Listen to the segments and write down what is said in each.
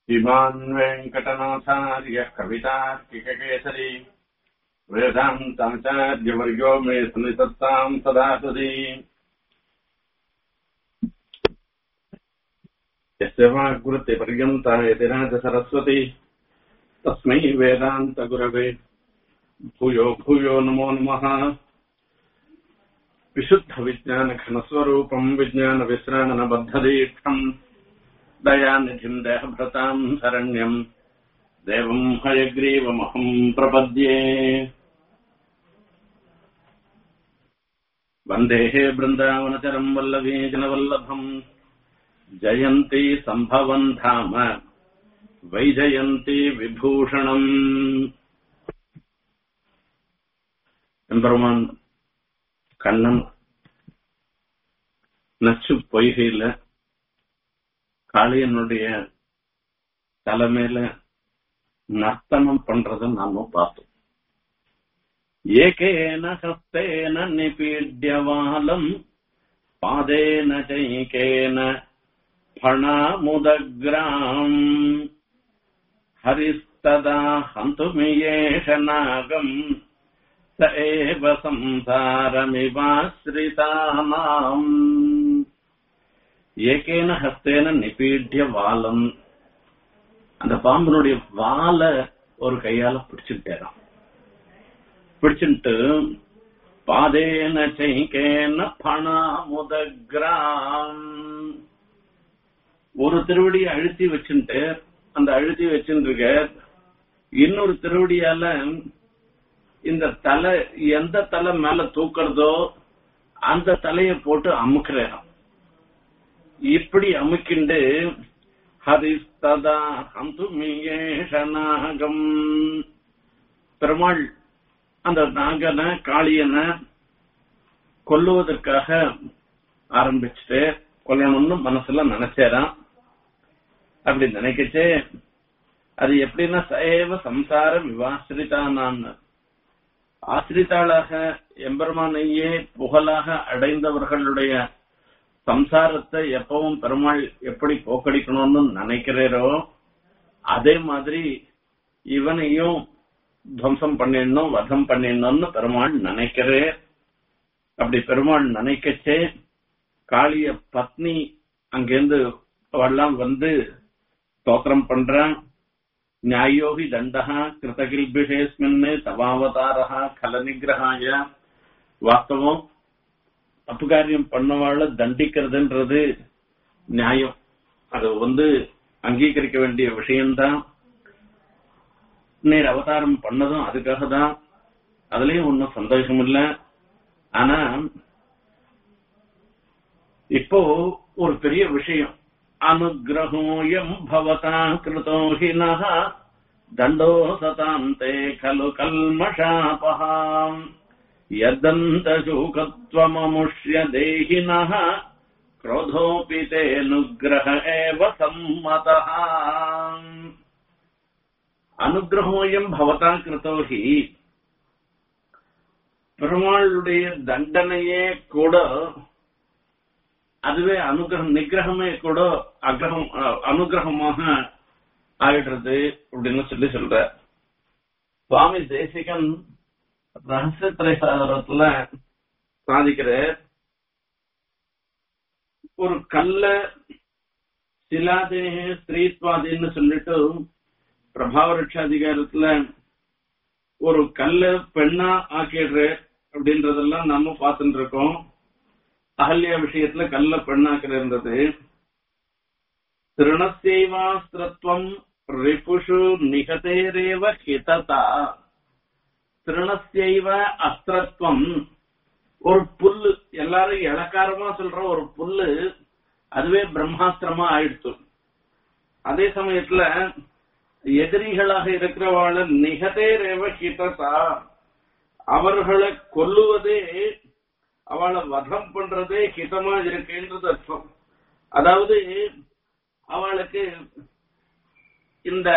श्रीमान् वेङ्कटनाथार्यः कवितार्किककेसरी वेदान्ताचार्यवर्यो मे स्मृतत्ताम् सदा सदी यस्य वाग्वृत्तिपर्यन्ता यतिराजसरस्वती तस्मै वेदान्तगुरवे भूयो भूयो नमो नमः विशुद्धविज्ञानघनस्वरूपम् विज्ञानविश्राणनबद्धदीक्षम् दयानिधिम् देहभृताम् शरण्यम् देवम् हयग्रीवमहम् प्रपद्ये वन्देः बृन्दावनचरम् वल्लभीजनवल्लभम् जयन्ती सम्भवन् धाम வைஜயந்தி விபூஷணம் எம்பெருமான் கண்ணன் நச்சு பொய்கையில காளியனுடைய தலைமையில நர்த்தனம் பண்றத நாம பார்த்தோம் ஏகேன ஹஸ்தேன நிபீட்யவாலம் பாதேன சைகேன फणामुदग्राम् हरिस्तदा हन्तुमियेष नागम् स एव संसारमिवाश्रितानाम् ஏகேன ஹஸ்தேன நிபீட்ய வாலம் அந்த பாம்பனுடைய வால ஒரு கையால பிடிச்சுட்டாராம் பிடிச்சுட்டு பாதேன சைகேன பணாமுதகிராம் ஒரு திருவடியை அழுத்தி வச்சுட்டு அந்த அழுத்தி வச்சுருக்க இன்னொரு திருவடியால இந்த தலை எந்த தலை மேல தூக்குறதோ அந்த தலைய போட்டு அமுக்குறாராம் இப்படி அமுக்கிண்டு ஹரிஸ்ததா ஹந்துமியேஷநாகம் பெருமாள் அந்த நாகனை காளியனை கொல்லுவதற்காக ஆரம்பிச்சுட்டு கொல்லணும்னு மனசுல நினைச்சேரான் அப்படி நினைக்கச்சே அது எப்படின்னா சைவ சம்சார விவாசிரிதானான்னு ஆசிரித்தாளாக எம்பெருமானையே புகழாக அடைந்தவர்களுடைய சம்சாரத்தை எப்பவும் பெருமாள் எப்படி போக்கடிக்கணும்னு நினைக்கிறீரோ அதே மாதிரி இவனையும் துவம்சம் பண்ணிடணும் வதம் பண்ணிடணும்னு பெருமாள் நினைக்கிறேன் அப்படி பெருமாள் நினைக்கச்சே காளிய பத்னி அங்கிருந்து அவெல்லாம் வந்து ஸ்தோத்திரம் பண்றான் நியாயோகி தண்டகா கிருதகில்பிஷேஸ்மின் தவாவதாரா கலநிகிரகாய வாஸ்தவம் தப்பு காரியம் பண்ணவாழ தண்டிக்கிறதுன்றது நியாயம் அது வந்து அங்கீகரிக்க வேண்டிய விஷயம்தான் நீர் அவதாரம் பண்ணதும் அதுக்காக தான் அதுலயும் ஒன்னும் சந்தோஷம் இல்லை ஆனா இப்போ ஒரு பெரிய விஷயம் அனுகிரகோயம் பவதா கிருதோ ஹினः தண்டோ சதாந்தே கலு கல்மஷாபஹாம் யதந்தசூகத்வமமுஷ்ய தேகினः क्रोधोऽपि तेऽनुग्रह एव सम्मतः அனுகிரகோயம் பவதா கிருதோ ஹி பெருமாளுடைய தண்டனையே கூட அதுவே அனுகிரகம் நிகிரகமே கூட அகிரகம் அனுகிரகமாக ஆயிடுறது அப்படின்னு சொல்லி சொல்ற சுவாமி தேசிகன் ரகசிய திரைசாரத்துல சாதிக்கிற ஒரு கல்ல சிலாதேக ஸ்திரீத்வாதின்னு சொல்லிட்டு பிரபாவ ரட்சாதிகாரத்துல ஒரு கல்ல பெண்ணா ஆக்கிடுற அப்படின்றதெல்லாம் நம்ம பார்த்துட்டு இருக்கோம் அகல்யா விஷயத்துல கல்ல பெண்ணாக்கிறது திருணசேவாஸ்திரத்துவம் ரிபுஷு நிகதேரேவ ஹிததா திருணசைவ அஸ்திரத்துவம் ஒரு புல்லு எல்லாரும் இலக்காரமா சொல்ற ஒரு புல்லு அதுவே பிரம்மாஸ்திரமா ஆயிடுச்சு அதே சமயத்துல எதிரிகளாக இருக்கிறவாள நிகதேரேவ ஹிததா அவர்களை கொல்லுவதே அவளை வதம் பண்றதே ஹிதமா இருக்குன்றது அர்த்தம் அதாவது அவளுக்கு இந்த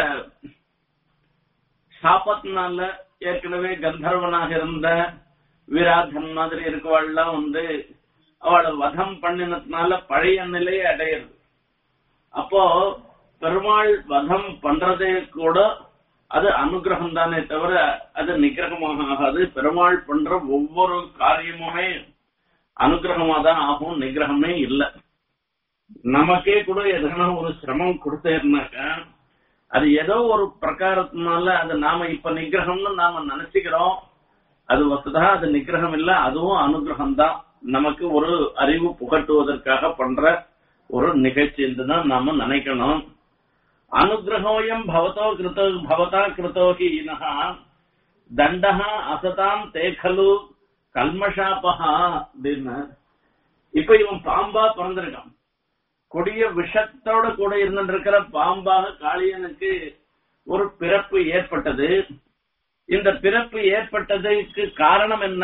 சாபத்தினால ஏற்கனவே கந்தர்வனாக இருந்த வீராதன் மாதிரி இருக்கவாள்லாம் வந்து அவளை வதம் பண்ணினதுனால பழைய நிலையை அடையிறது அப்போ பெருமாள் வதம் பண்றதே கூட அது அனுகிரகம் தானே தவிர அது நிகிரகமாக ஆகாது பெருமாள் பண்ற ஒவ்வொரு காரியமுமே அனுகிரகமா தான் ஆகும் நிகிரகமே இல்லை நமக்கே கூட எதனா ஒரு சிரமம் கொடுத்தேன்னாக்கா அது ஏதோ ஒரு பிரகாரத்தினால அது நாம இப்ப நிகிரகம்னு நாம நினைச்சுக்கிறோம் அது வசுதா அது நிகிரகம் இல்ல அதுவும் அனுகிரகம் தான் நமக்கு ஒரு அறிவு புகட்டுவதற்காக பண்ற ஒரு நிகழ்ச்சி தான் நாம நினைக்கணும் அனுகிரகோயம் பவதோ கிருத்தோ பவதா கிருத்தோ ஹி இனஹா தண்டஹா அசதாம் தேகலு கல்மஷாபஹா அப்படின்னு இப்ப இவன் பாம்பா பிறந்திருக்கான் கொடிய விஷத்தோட கூட இருந்திருக்கிற பாம்பாக காளியனுக்கு ஒரு பிறப்பு ஏற்பட்டது இந்த பிறப்பு ஏற்பட்டதற்கு காரணம் என்ன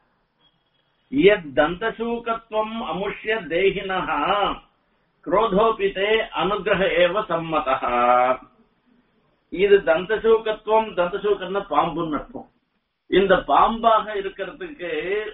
தந்தசூகத்துவம் அமுஷ்ய தேகினஹா குரோதோபிதே அனுகிரக ஏவ சம்மதா இது தந்தசூகத்துவம் தந்தசூக்கம்னா பாம்புன்னு அர்த்தம் இந்த பாம்பாக இருக்கிறதுக்கு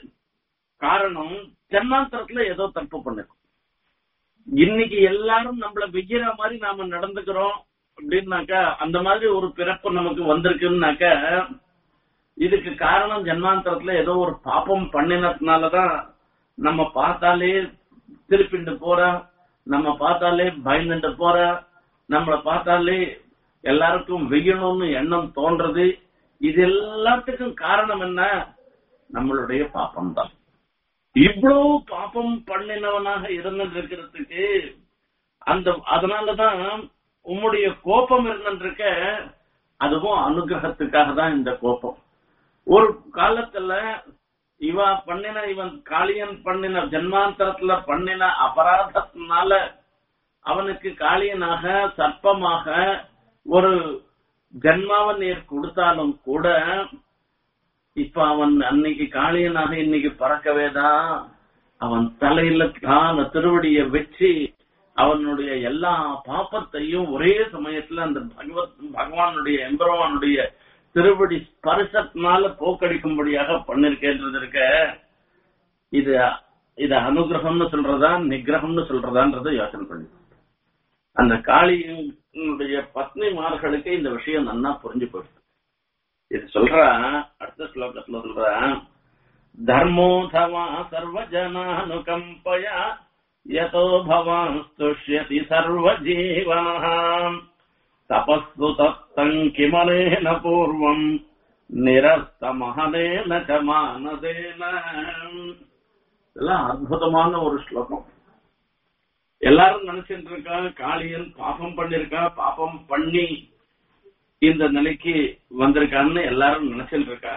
காரணம் ஜன்மாந்தரத்துல ஏதோ தப்பு பண்ணிருக்கும் இன்னைக்கு எல்லாரும் நம்மள வெய்யற மாதிரி நாம நடந்துக்கிறோம் அப்படின்னாக்கா அந்த மாதிரி ஒரு பிறப்பு நமக்கு வந்திருக்குன்னாக்க இதுக்கு காரணம் ஜன்மாந்தரத்துல ஏதோ ஒரு பாப்பம் பண்ணினதுனாலதான் நம்ம பார்த்தாலே திருப்பிண்டு போற நம்ம பார்த்தாலே பயந்துட்டு போற நம்மள பார்த்தாலே எல்லாருக்கும் வெய்யணும்னு எண்ணம் தோன்றது இது எல்லாத்துக்கும் காரணம் என்ன நம்மளுடைய பாப்பம் தான் இவ்வளவு பாப்பம் பண்ணினவனாக இருந்திருக்கிறதுக்கு அந்த அதனாலதான் உம்முடைய கோபம் இருந்திருக்க அதுவும் அனுகிரகத்துக்காக தான் இந்த கோபம் ஒரு காலத்துல இவ பண்ணின இவன் காளியன் பண்ணின ஜென்மாந்தரத்துல பண்ணின அபராதத்தினால அவனுக்கு காளியனாக சர்ப்பமாக ஒரு ஜென்மாவை நீர் கொடுத்தாலும் கூட இப்ப அவன் அன்னைக்கு காளியனாக இன்னைக்கு பறக்கவே தான் அவன் தலையில கால திருவடிய வச்சு அவனுடைய எல்லா பாப்பத்தையும் ஒரே சமயத்துல அந்த பகவத் பகவானுடைய எம்பெருமானுடைய திருவடி ஸ்பர்சத்தினால போக்கடிக்கும்படியாக பண்ணிருக்கேன்றது இருக்க இது இது அனுகிரகம்னு சொல்றதா நிகிரகம்னு சொல்றதான்றத யோசனை பண்ணி அந்த காளியினுடைய பத்னிமார்களுக்கு இந்த விஷயம் நன்னா புரிஞ்சு போயிடுது இது சொல்ற அடுத்த ஸ்லோகத்துல சொல்ற தர்மோதவா சர்வஜனானுகம்பயா யதோ பவான் ஸ்துஷ்யதி சர்வஜீவனஹாம் தபஸ்து தத்தம் கிமனேன பூர்வம் நிரஸ்தமகனேன ச மானதேன இதெல்லாம் அற்புதமான ஒரு ஸ்லோகம் எல்லாரும் நினைச்சிட்டு இருக்கா காளியன் பாபம் பண்ணிருக்கா பாபம் பண்ணி இந்த நிலைக்கு வந்திருக்கான்னு எல்லாரும் நினைச்சிட்டு இருக்கா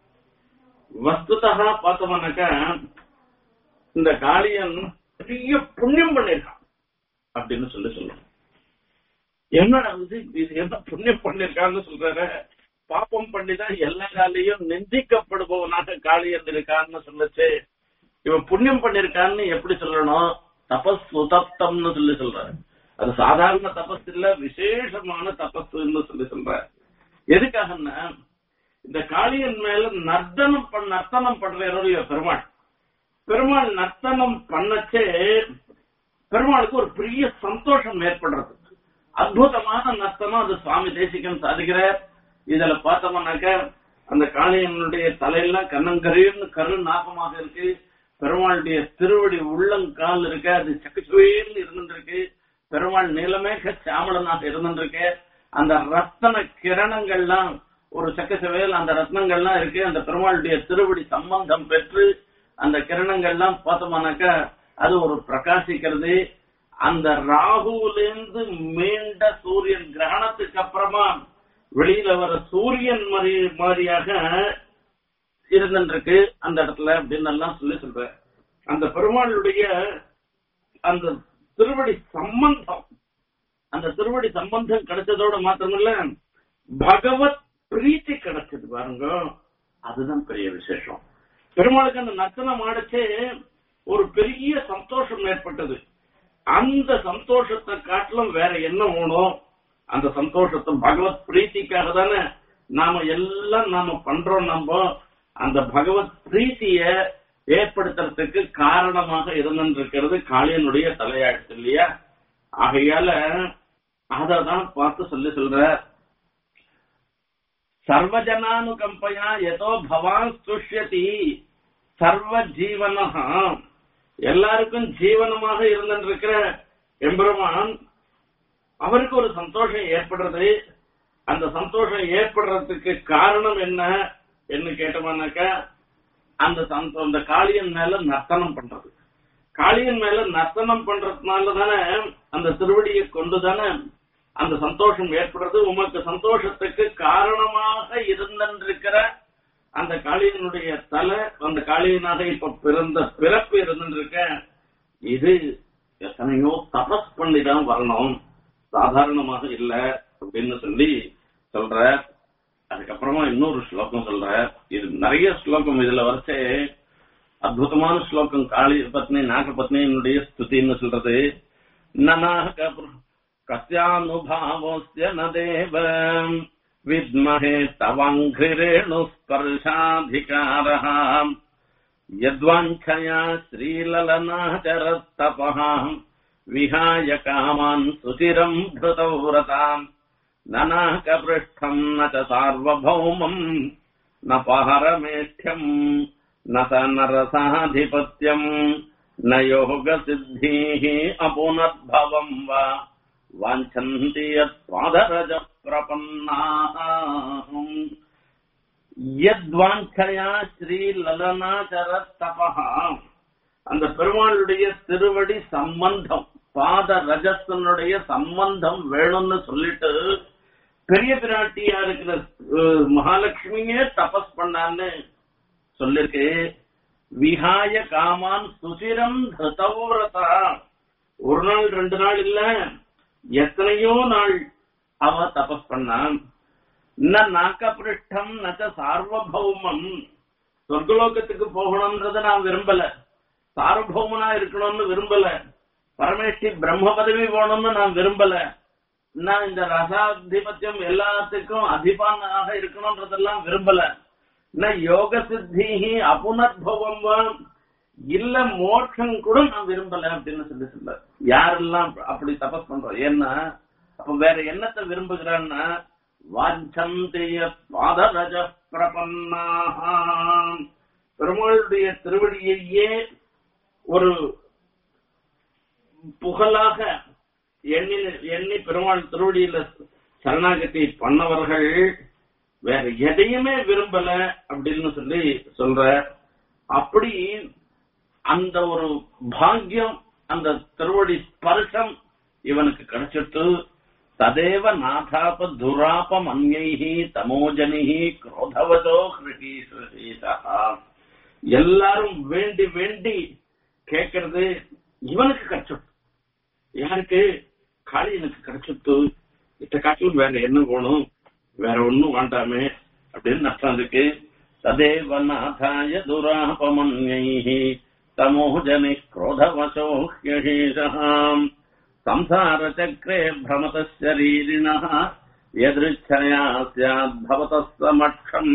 வஸ்துதா பார்த்தோம்னாக்கா இந்த காளியன் பெரிய புண்ணியம் பண்ணிருக்கான் அப்படின்னு சொல்லி சொல்லுவோம் என்னடா இது இது என்ன புண்ணியம் பண்ணிருக்கான்னு சொல்றாரு பாப்பம் பண்ணிதான் எல்லா காலையும் நிந்திக்கப்படுபவனாக காளியன் இருக்கான்னு சொல்லுச்சு இவன் புண்ணியம் பண்ணிருக்கான்னு எப்படி சொல்லணும் தபஸ் உதப்தம்னு சொல்லி சொல்றாரு அது சாதாரண தபஸ் இல்ல விசேஷமான தபஸ்ன்னு சொல்லி சொல்றாரு எதுக்காகன்னா இந்த காளியன் மேல நர்த்தனம் பண்ண நர்த்தனம் பண்ற பெருமாள் பெருமாள் நர்த்தனம் பண்ணச்சே பெருமாளுக்கு ஒரு பெரிய சந்தோஷம் ஏற்படுறது அற்புதமான நர்த்தனம் அது சுவாமி தேசிகன் சாதிக்கிறார் இதுல பார்த்தோம்னாக்க அந்த காளியனுடைய தலையெல்லாம் கண்ணங்கரீர்னு கரு நாகமாக இருக்கு பெருமாளுடைய திருவடி உள்ளங்கால் இருக்கு அது சக்கச்சுவேன்னு இருந்துருக்கு பெருமாள் நீலமேக சாமலனாக இருந்துருக்கு அந்த ரத்தன கிரணங்கள்லாம் ஒரு சக்கச்சவேல் அந்த ரத்னங்கள்லாம் இருக்கு அந்த பெருமாளுடைய திருவடி சம்பந்தம் பெற்று அந்த கிரணங்கள்லாம் பார்த்தோம்னாக்க அது ஒரு பிரகாசிக்கிறது அந்த ராகுவிலிருந்து மீண்ட சூரியன் கிரகணத்துக்கு அப்புறமா வெளியில வர சூரியன் மாதிரி மாதிரியாக இருந்துருக்கு அந்த இடத்துல அப்படின்னு எல்லாம் சொல்லி சொல்ற அந்த பெருமாளுடைய அந்த திருவடி சம்பந்தம் அந்த திருவடி சம்பந்தம் கிடைச்சதோட மாத்திரமில்ல பகவத் பிரீத்தி கிடைச்சது பாருங்க அதுதான் பெரிய விசேஷம் பெருமாளுக்கு அந்த நர்த்தனம் ஆடச்சே ஒரு பெரிய சந்தோஷம் ஏற்பட்டது அந்த சந்தோஷத்தை காட்டிலும் வேற என்ன வேணும் அந்த சந்தோஷத்தை பகவத் பிரீத்திக்காக தானே நாம எல்லாம் நாம பண்றோம் நம்ம அந்த பகவத் பிரீத்திய ஏற்படுத்துறதுக்கு காரணமாக இருந்திருக்கிறது காளியனுடைய தலையாட்டு இல்லையா ஆகையால அததான் பார்த்து சொல்லி சொல்ற சர்வஜனானுகம்பையா ஏதோ பவான் சுஷ்யதி சர்வ ஜீவனஹா எல்லாருக்கும் ஜீவனமாக இருந்திருக்கிற எம்பெருமான் அவருக்கு ஒரு சந்தோஷம் ஏற்படுறது அந்த சந்தோஷம் ஏற்படுறதுக்கு காரணம் என்ன என்ன கேட்டோம்னாக்கா அந்த சந்தோ- அந்த காளியன் மேல நர்த்தனம் பண்றது காளியன் மேல நர்த்தனம் பண்றதுனால தானே அந்த திருவடியை கொண்டு தானே அந்த சந்தோஷம் ஏற்படுறது உமக்கு சந்தோஷத்துக்கு காரணமாக இருந்திருக்கிற அந்த காளியனுடைய தலை அந்த காளியனாக இப்ப பிறந்த பிறப்பு இருந்திருக்க இது எத்தனையோ தபஸ் பண்ணி தான் வரணும் சாதாரணமாக இல்ல அப்படின்னு சொல்லி சொல்ற அதுக்கப்புறமா இன்னொரு ஸ்லோகம் சொல்ற இது நிறைய ஸ்லோகம் இதுல வரைச்சே அற்புதமான ஸ்லோகம் காளி பத்னி நாக பத்னியினுடைய ஸ்துதின்னு சொல்றது நனாக கஸ்யானுபாவோஸ்ய ந தேவ வித்மஹே தவங்கிரேணு ஸ்பர்ஷாதிகாரः यद्वाञ्छया श्रीललनाचरत्तपः विहाय कामान् सुचिरम् धृतौ व्रताम् न नाकपृष्ठम् न च सार्वभौमम् न पारमेष्ठ्यम् न स नरसाधिपत्यम् न योगसिद्धिः अपुनर्भवम् वा वाञ्छन्ति यत्पादरजप्रपन्नाः யத்வாஞ்சயா ஸ்ரீ லலனாச்சர தபஹா அந்த பெருமாளுடைய திருவடி சம்பந்தம் பாத ரஜசனுடைய சம்பந்தம் வேணும்னு சொல்லிட்டு பெரிய பிராட்டியா இருக்கிற அஹ், மகாலட்சுமியே தபஸ் பண்ணான்னு சொல்லிருக்கு விஹாய காமான் சுசிரம் திருதௌரதா ஒரு நாள் ரெண்டு நாள் இல்ல எத்தனையோ நாள் அவ தபஸ் பண்ணான் ந நாக்கபிருஷ்டம் நச்ச சார்வபௌமம் சொர்க்கலோகத்துக்கு போகணும்ன்றத நான் விரும்பல சார்வபௌமனா இருக்கணும்னு விரும்பல பரமேஷ்டி பிரம்ம பதவி போகணும்னு நான் விரும்பல நான் இந்த ரசாதிபத்தியம் எல்லாத்துக்கும் அதிபானாக இருக்கணும்ன்றதெல்லாம் விரும்பல ந யோக சித்தி அபுனர்பவம் இல்ல மோட்சம் கூட நான் விரும்பல அப்படின்னு சொல்லி சொல்ல யாரெல்லாம் அப்படி தபஸ் பண்றோம் ஏன்னா அப்ப வேற என்னத்தை விரும்புகிறான்னா வாஞ்சந்திய பாதரஜ பிரபன்னாக பெருமாளுடைய திருவடியையே ஒரு புகழாக எண்ணி எண்ணி பெருமாள் திருவடியில சரணாகதி பண்ணவர்கள் வேற எதையுமே விரும்பல அப்படின்னு சொல்லி சொல்ற அப்படி அந்த ஒரு பாக்கியம் அந்த திருவடி ஸ்பர்ஷம் இவனுக்கு கிடைச்சிட்டு ததேவ நாதாப துராபம் அந்யைஹி தமோஜனிஹி குரோதவதோ ஹிருஹீஸ்வரீதா எல்லாரும் வேண்டி வேண்டி கேட்கறது இவனுக்கு கிடைச்சிட்டு யாருக்கு காளியனுக்கு கிடைச்சிட்டு இத்த காட்டிலும் வேற என்ன வேணும் வேற ஒண்ணும் வேண்டாமே அப்படின்னு அர்த்தம் இருக்கு ததேவ நாதாய துராபமன்யைஹி தமோஜனி குரோதவசோ ஹ்யஹீஷாம் संसार चक्रे भ्रमत शरीरिणः எதிர்ச்சயா சியாத் பவத சமட்சம்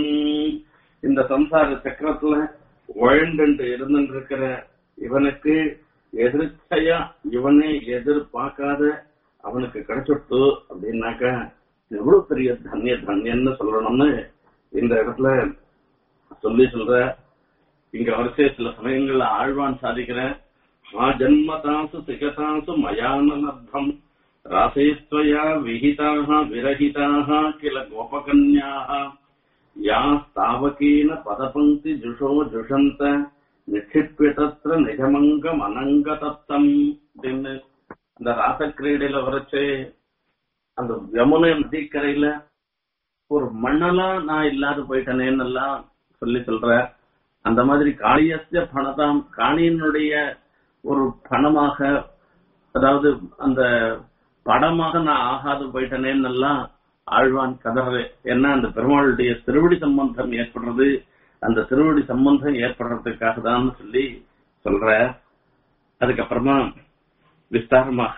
இந்த சம்சார சக்கரத்துல உழண்டு இருந்துருக்கிற இவனுக்கு எதிர்ச்சையா இவனே எதிர்பார்க்காத அவனுக்கு கிடைச்சிட்டு அப்படின்னாக்க எவ்வளவு பெரிய தன்ய தன்யன்னு சொல்லணும்னு இந்த இடத்துல சொல்லி சொல்ற இங்க வரிசை சில சமயங்கள்ல ஆழ்வான் சாதிக்கிறேன் மா ஜன்மதாசு சிகதாசு மயானலப்தம் ராசேஸ்வயா விஹிதாக விரஹிதாக கில கோபகன்யாக யா ஸ்தாவகீன பதபங்கி ஜுஷோ ஜுஷந்த நிக்ஷிப்பிய தத்திர நிஜமங்கம் அனங்கதத்தம் அப்படின்னு அந்த ராசக்கிரீடையில வரைச்சு அந்த யமுனை நதிக்கரையில ஒரு மண்ணலா நான் இல்லாத போயிட்டேனேன்னு எல்லாம் சொல்லி சொல்ற அந்த மாதிரி காளியஸ்ய பணதாம் காணியினுடைய ஒரு பணமாக அதாவது அந்த படமாக நான் ஆகாது போயிட்டேனேன்னு எல்லாம் ஆழ்வான் கதறது ஏன்னா அந்த பெருமாளுடைய திருவடி சம்பந்தம் ஏற்படுறது அந்த திருவடி சம்பந்தம் ஏற்படுறதுக்காக தான் சொல்லி சொல்ற அதுக்கப்புறமா விஸ்தாரமாக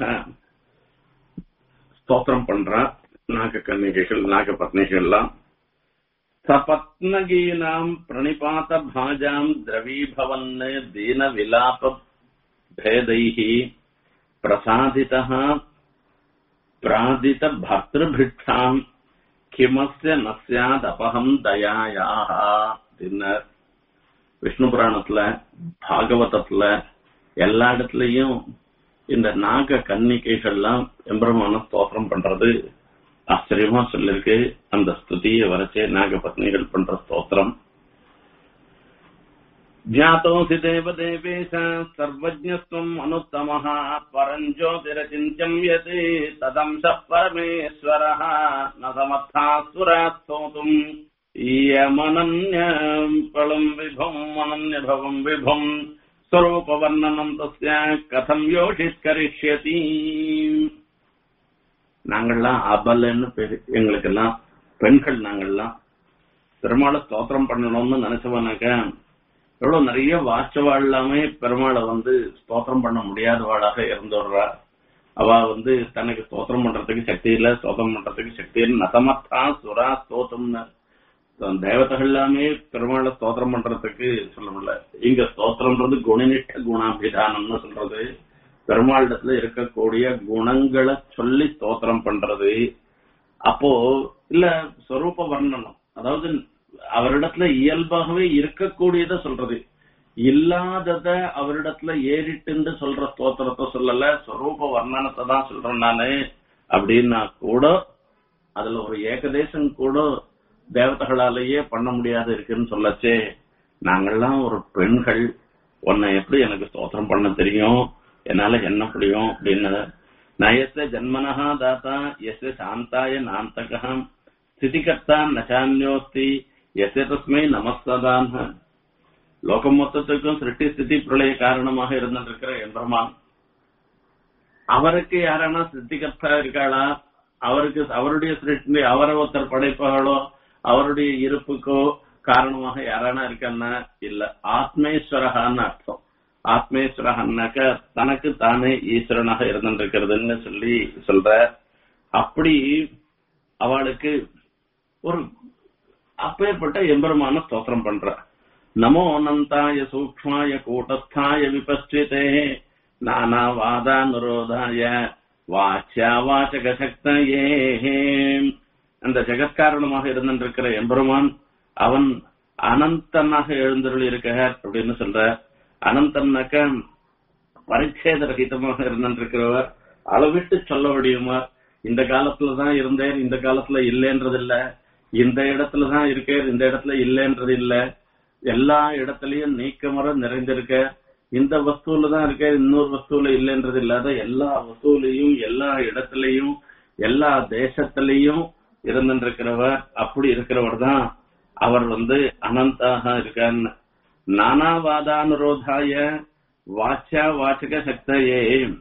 ஸ்தோத்திரம் பண்றான் நாக கன்னிகைகள் நாக பத்னிகள்லாம் சபத்னகீனாம் பிரணிபாத பாஜாம் திரவீபவன் தீன விலாப भेदैः प्रसादितः பிராதித பர்திருபிட்சாம் கிமஸ்ய நஸ்யாத் அபகம் தயாயாக அப்படின்னார் விஷ்ணு புராணத்துல பாகவதத்துல எல்லா இடத்துலயும் இந்த நாக கன்னிகைகள்லாம் எம்பெருமான ஸ்தோத்திரம் பண்றது ஆச்சரியமா சொல்லிருக்கு அந்த ஸ்துதியை வரைச்சே நாக பத்னிகள் பண்ற ஸ்தோத்திரம் ज्ञातोऽसि देवदेवेश सर्वज्ञस्त्वम् अनुत्तमः परम् ज्योतिरचिन्त्यम् यत् तदंशः परमेश्वरः न समर्थाः सुरात् स्तोतुम् इयमनन्यम् पलम् विभुम् अनन्यभवम् विभुम् स्वरूपवर्णनम् तस्य कथम् யோசித்கரிஷ்யதி நாங்கள்லாம் அபலன்னு பேரு எங்களுக்கெல்லாம் பெண்கள் நாங்கள்லாம் பெருமாளை ஸ்தோத்திரம் பண்ணணும்னு நினைச்சவனாக்க எவ்வளவு நிறைய வாச்சவாள் எல்லாமே பெருமாளை வந்து ஸ்தோத்திரம் பண்ண முடியாதவாளாக இருந்துடுறா அவ வந்து தனக்கு ஸ்தோத்திரம் பண்றதுக்கு சக்தி இல்ல ஸ்தோத்திரம் பண்றதுக்கு சக்தி இல்லை நசமத்தா சுரா ஸ்தோத்திரம்னு தேவதைகள் எல்லாமே பெருமாளை ஸ்தோத்திரம் பண்றதுக்கு சொல்ல முடியல இங்க ஸ்தோத்திரம்ன்றது குணநிஷ்ட குணாபிதானம்னு சொல்றது பெருமாளிடத்துல இருக்கக்கூடிய குணங்களை சொல்லி ஸ்தோத்திரம் பண்றது அப்போ இல்ல ஸ்வரூப வர்ணனம் அதாவது அவரிடத்துல இயல்பாகவே இருக்கக்கூடியத சொல்றது இல்லாதத அவரிடத்துல ஏறிட்டு சொல்ற ஸ்தோத்திரத்தை சொல்லல ஸ்வரூப வர்ணனத்தை தான் சொல்றேன் நானு அப்படின்னா கூட அதுல ஒரு ஏகதேசம் கூட தேவதைகளாலேயே பண்ண முடியாது இருக்குன்னு சொல்லச்சே நாங்கெல்லாம் ஒரு பெண்கள் உன்னை எப்படி எனக்கு ஸ்தோத்திரம் பண்ண தெரியும் என்னால என்ன முடியும் அப்படின்னு நயச ஜன்மனஹா தாத்தா எஸ் சாந்தாய நாந்தகம் ஸ்திதிகர்த்தா நச்சான்யோஸ்தி எஸ் தஸ்மை நமஸ்ததான் லோகம் மொத்தத்துக்கும் சிருஷ்டி ஸ்திதி பிரளய காரணமாக இருந்திருக்கிற எம்பெருமான் அவருக்கு யாரானா சித்திகர்த்தா இருக்காளா அவருக்கு அவருடைய சிருஷ்டி அவரை ஒருத்தர் படைப்புகளோ அவருடைய இருப்புக்கோ காரணமாக யாரானா இருக்கான்னா இல்ல ஆத்மேஸ்வரகான்னு அர்த்தம் ஆத்மேஸ்வரகன்னாக்க தனக்கு தானே ஈஸ்வரனாக இருந்திருக்கிறதுன்னு சொல்லி சொல்ற அப்படி அவளுக்கு ஒரு அப்பேற்பட்ட எம்பெருமான ஸ்தோத்திரம் பண்ற நமோ அனந்தாய சூக்மாய கூட்டஸ்தாய விபஸ்டிதே நானாவாதானுரோதாய வாச்சியா வாச்சக சக்தயே அந்த ஜெகத்காரணமாக இருந்திருக்கிற எம்பெருமான் அவன் அனந்தனாக எழுந்தருள் இருக்க அப்படின்னு சொல்ற அனந்தன்னாக்க பரிச்சேத ரகிதமாக இருந்திருக்கிறவர் அளவிட்டு சொல்ல முடியுமா இந்த காலத்துலதான் இருந்தேன் இந்த காலத்துல இல்லைன்றது இல்ல இந்த இடத்துலதான் இருக்கேன் இந்த இடத்துல இல்லைன்றது இல்ல எல்லா இடத்துலயும் நீக்கமர நிறைந்திருக்க இந்த வஸ்துல தான் இருக்க இன்னொரு வஸ்துல இல்லைன்றது இல்லாத எல்லா வஸ்துலையும் எல்லா இடத்துலயும் எல்லா தேசத்திலையும் இருந்திருக்கிறவர் அப்படி இருக்கிறவர் தான் அவர் வந்து அனந்தாக இருக்கான்னு நானாவாதானுரோதாய வாச்சா வாச்சக சக்தையே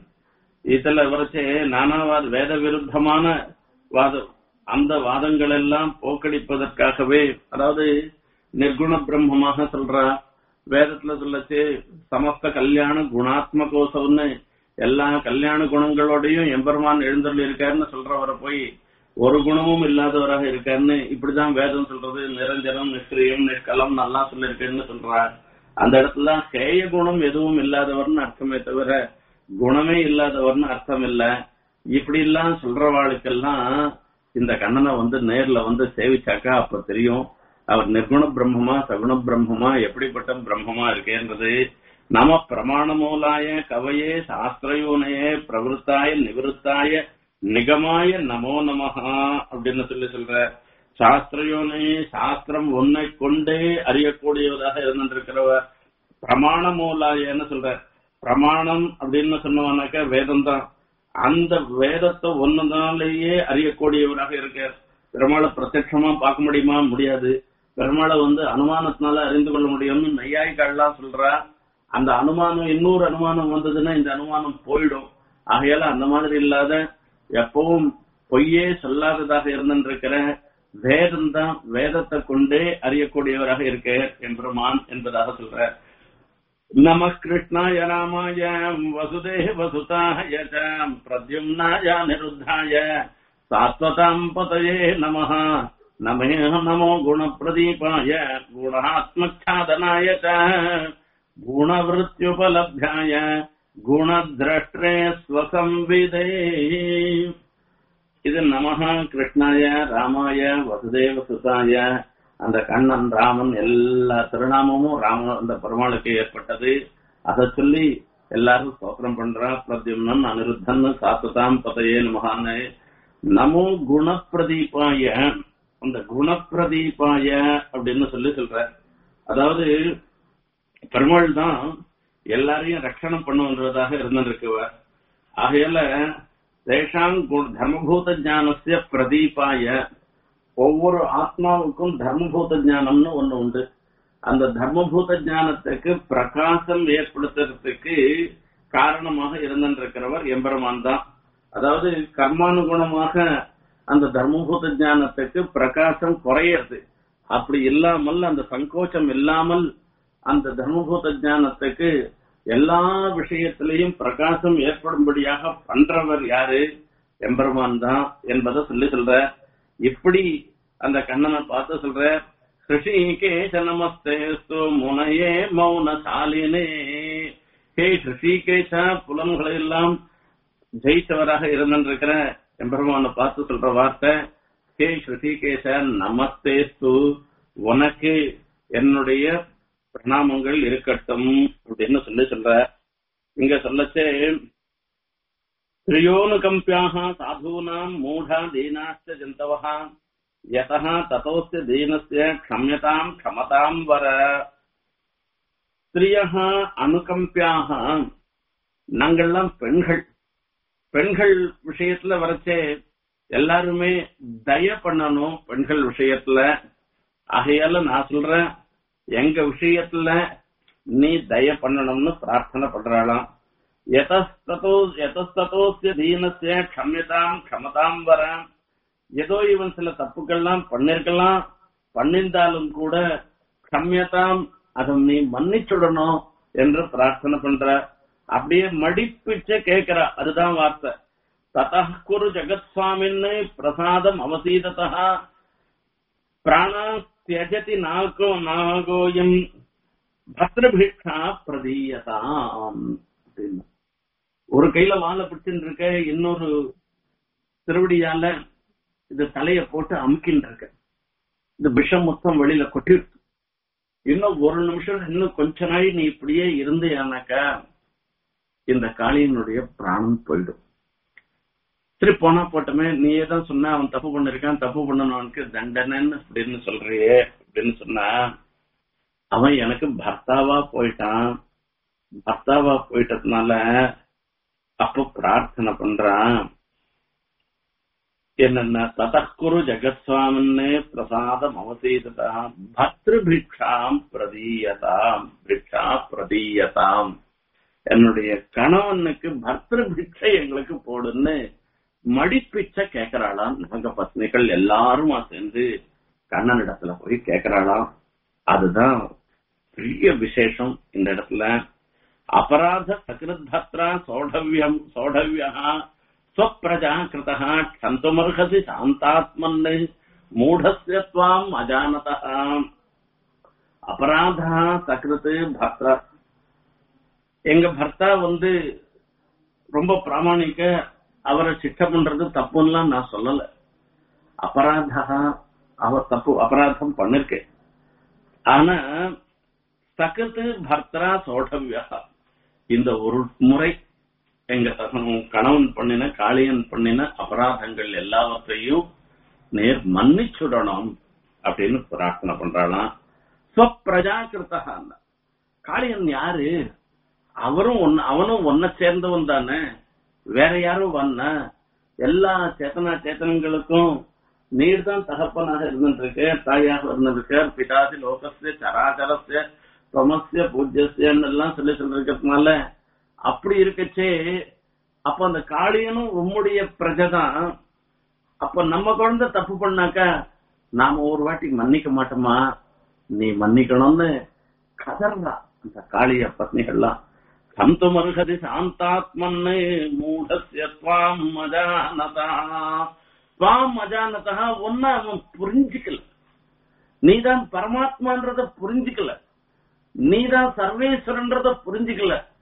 இதுல வரைச்சே நானாவாத வேத விருத்தமான வாதம் அந்த வாதங்கள் எல்லாம் போக்கடிப்பதற்காகவே அதாவது நிர்குண பிரம்மமாக சொல்றா வேதத்துல சொல்லச்சு சமஸ்த கல்யாண குணாத்மகோசம்னு எல்லா கல்யாண குணங்களோடையும் எம்பெருமான் எழுந்தருள் இருக்காருன்னு சொல்றவரை போய் ஒரு குணமும் இல்லாதவராக இருக்காருன்னு இப்படிதான் வேதம் சொல்றது நிரஞ்சனம் நிஷ்கிரியம் நிஷ்கலம் நல்லா சொல்லிருக்கேன்னு சொல்றா அந்த இடத்துல கேய குணம் எதுவும் இல்லாதவர்னு அர்த்தமே தவிர குணமே இல்லாதவர்னு அர்த்தம் இல்ல இப்படி எல்லாம் சொல்றவாளுக்கெல்லாம் இந்த கண்ணனை வந்து நேர்ல வந்து சேவிச்சாக்கா அப்ப தெரியும் அவர் நிர்குண பிரம்மமா சகுண பிரம்மமா எப்படிப்பட்ட பிரம்மமா இருக்கேன்றது நம பிரமாண மூலாய கவையே சாஸ்திரயோனையே பிரவருத்தாய நிவிருத்தாய நிகமாய நமோ நமஹா அப்படின்னு சொல்லி சொல்ற சாஸ்திரயோனே சாஸ்திரம் ஒன்னை கொண்டே அறியக்கூடியவதாக இருந்திருக்கிறவர் பிரமாண மூலாயன்னு சொல்ற பிரமாணம் அப்படின்னு சொன்னவனாக்க வேதம் தான் அந்த வேதத்தை ஒன்னதாலேயே அறியக்கூடியவராக இருக்கார் பெருமாளை பிரத்யட்சமா பார்க்க முடியுமா முடியாது பெருமாளை வந்து அனுமானத்தினால அறிந்து கொள்ள முடியும்னு நையாய்கள்லாம் சொல்றா அந்த அனுமானம் இன்னொரு அனுமானம் வந்ததுன்னா இந்த அனுமானம் போயிடும் ஆகையால அந்த மாதிரி இல்லாத எப்பவும் பொய்யே சொல்லாததாக இருந்திருக்கிற வேதம் தான் வேதத்தை கொண்டே அறியக்கூடியவராக இருக்க எம்பெருமான் என்பதாக சொல்ற நம கிருஷ்ணாய ராமாய வசுதேவ வசுதாய பிரத்யும்னாய நிருத்தாய சாஸ்வதாம் பதயே நம நமே நமோ குணப்பிரதீபாய குணாத்மச்சாதனாய குணவருத்தியுபலப்யாய குணதிரஷ்டே ஸ்வசம்விதே இது நமஹா கிருஷ்ணாய ராமாய வசுதேவ சுதாய அந்த கண்ணன் ராமன் எல்லா திருநாமமும் ராம அந்த பெருமாளுக்கு ஏற்பட்டது அதை சொல்லி எல்லாரும் ஸ்தோத்திரம் பண்றா பிரத்யும்னன் அனிருத்தன் சாத்துதாம் பதையே நமகான்னு நமோ குணப்பிரதீபாய அந்த குணப்பிரதீபாய அப்படின்னு சொல்லி சொல்ற அதாவது பெருமாள் தான் எல்லாரையும் ரட்சணம் பண்ணுவதாக இருந்திருக்குவர் ஆகையால தேஷாங் கு- தர்மபூத ஞானஸ்ய பிரதீபாய ஒவ்வொரு ஆத்மாவுக்கும் தர்மபூத ஞானம்னு ஒண்ணு உண்டு அந்த தர்மபூத ஞானத்துக்கு பிரகாசம் ஏற்படுத்துறதுக்கு காரணமாக இருந்திருக்கிறவர் எம்பெருமான் தான் அதாவது கர்மானுகுணமாக அந்த தர்மபூத ஞானத்துக்கு பிரகாசம் குறையிறது அப்படி இல்லாமல் அந்த சங்கோச்சம் இல்லாமல் அந்த தர்மபூத ஞானத்துக்கு எல்லா விஷயத்திலையும் பிரகாசம் ஏற்படும்படியாக பண்றவர் யாரு எம்பெருமான் தான் என்பதை சொல்லி சொல்ற இப்படி அந்த கண்ணனை பார்த்து சொல்ற ஹிருஷிகேஷ நமஸ்தேஸ்து முனையே மௌனசாலினே ஹே ஹிருஷிகேஷ புலன்களை எல்லாம் ஜெயித்தவராக இருந்திருக்கிற எம்பெருமானை பார்த்து சொல்ற வார்த்தை ஹே ஸ்ருதிகேச நமஸ்தேஸ்து உனக்கு என்னுடைய பிரணாமங்கள் இருக்கட்டும் அப்படின்னு சொல்லி சொல்ற இங்க சொல்லச்சே திரியோனுகம்பியாக சாதூனாம் மூடா தீனாச்ச ஜந்தவா யதா ததோஸ்ய தீனஸ்ய க்ஷம்யதாம் க்ஷமதாம் வர ஸ்திரியா அனுகம்பியாக நாங்கள்லாம் பெண்கள் பெண்கள் விஷயத்துல வரைச்சே எல்லாருமே தய பண்ணணும் பெண்கள் விஷயத்துல ஆகையால நான் சொல்றேன் எங்க விஷயத்துல நீ தய பண்ணணும்னு பிரார்த்தனை பண்றாளாம் எதஸ்ததோ எதஸ்ததோஸ்ய தீனஸ்ய க்ஷம்யதாம் க்ஷமதாம் வர ஏதோ இவன் சில தப்புக்கள்லாம் பண்ணிருக்கலாம் பண்ணிருந்தாலும் கூட க்ஷம்யதாம் அதை நீ மன்னிச்சுடணும் என்று பிரார்த்தனை பண்ற அப்படியே மடிப்பிச்ச கேக்குறா அதுதான் வார்த்தை ததः குரு ஜெகத்ஸ்வாமின்னு பிரசாதம் அவசீததா பிராணா தியஜதி நாகோ நாகோயம் பத்ரபிக்ஷா பிரதீயதாம் அப்படின்னு ஒரு கையில வாழை பிடிச்சுட்டு இருக்க இன்னொரு திருவடியால இது தலைய போட்டு அமுக்கின்னு இருக்க இந்த விஷம் மொத்தம் வெளியில கொட்டிடுச்சு இன்னும் ஒரு நிமிஷம் இன்னும் கொஞ்ச நாள் நீ இப்படியே இருந்தேனாக்கா இந்த காளியனுடைய பிராணம் போயிடும் சரி போனா போட்டமே நீயே தான் சொன்ன அவன் தப்பு பண்ணிருக்கான் தப்பு பண்ணனவனுக்கு தண்டனைன்னு அப்படின்னு சொல்றியே அப்படின்னு சொன்னா அவன் எனக்கு பர்த்தாவா போயிட்டான் பர்த்தாவா போயிட்டதுனால அப்ப பிரார்த்தனை பண்றான் என்னன்னா ததக்குரு ஜெகத்வாமின்னு பிரசாதம் அவசீததா பத்ரு பிக்ஷாம் பிரதீயதாம் பிக்ஷா பிரதீயதாம் என்னுடைய கணவனுக்கு பர்திரு பிக்ஷை எங்களுக்கு போடுன்னு மடிப்பிச்சை கேக்குறாளாம் நாக பத்னிகள் எல்லாருமா சேர்ந்து கண்ணனிடத்துல போய் கேக்குறாளாம் அதுதான் பெரிய விசேஷம் இந்த இடத்துல அபராத சகிருத் பத்ரா சோடவியம் சோடவியா ஸ்வப்பிரஜா கிருதா க்ஷந்துமர்ஹசி சாந்தாத்மன் மூடஸ்ய துவாம் அஜானதா அபராதா சகிருத் பத்ரா எங்க பர்த்தா வந்து ரொம்ப பிராமணிக்க அவரை சிக்ஷை பண்றது தப்புன்னுலாம் நான் சொல்லல அபராதா அவர் தப்பு அபராதம் பண்ணிருக்கேன் ஆனா சகத்து பர்த்தரா சோடவியா இந்த ஒரு முறை எங்க தகவன் கணவன் பண்ணின காளியன் பண்ணின அபராதங்கள் எல்லாவற்றையும் நேர் மன்னிச்சுடணும் அப்படின்னு பிரார்த்தனை பண்றாளாம் ஸ்வப்பிரஜாக்கிருத்தா காளியன் யாரு அவரும் ஒன்னு அவனும் ஒன்ன சேர்ந்தவன் தானே வேற யாரும் வந்த எல்லா சேத்தனா சேத்தனங்களுக்கும் நீர் தான் தகப்பனாக இருந்திருக்கு தாயாக இருந்திருக்கு பிதாசி லோகஸ்ய சராச்சரஸ்ய பிரமஸ்ய பூஜ்யஸ்யன்னு எல்லாம் சொல்லி சொல்லிருக்கிறதுனால அப்படி இருக்கச்சே அப்ப அந்த காளியனும் உம்முடைய பிரஜதான் அப்ப நம்ம குழந்தை தப்பு பண்ணாக்கா நாம ஒரு வாட்டி மன்னிக்க மாட்டோமா நீ மன்னிக்கணும்னு கதறா அந்த காளிய பத்னிகள்லாம் சந்துமர்ஹதி சாந்தாத்மன்னு மூடஸ்ய துவாம் அஜானதா துவாம் அஜானதா ஒன்ன அவன் புரிஞ்சுக்கல நீதான் பரமாத்மான்றத புரிஞ்சுக்கல நீதான் சர்வேஸ்வரன்றத புரிஞ்சுக்கல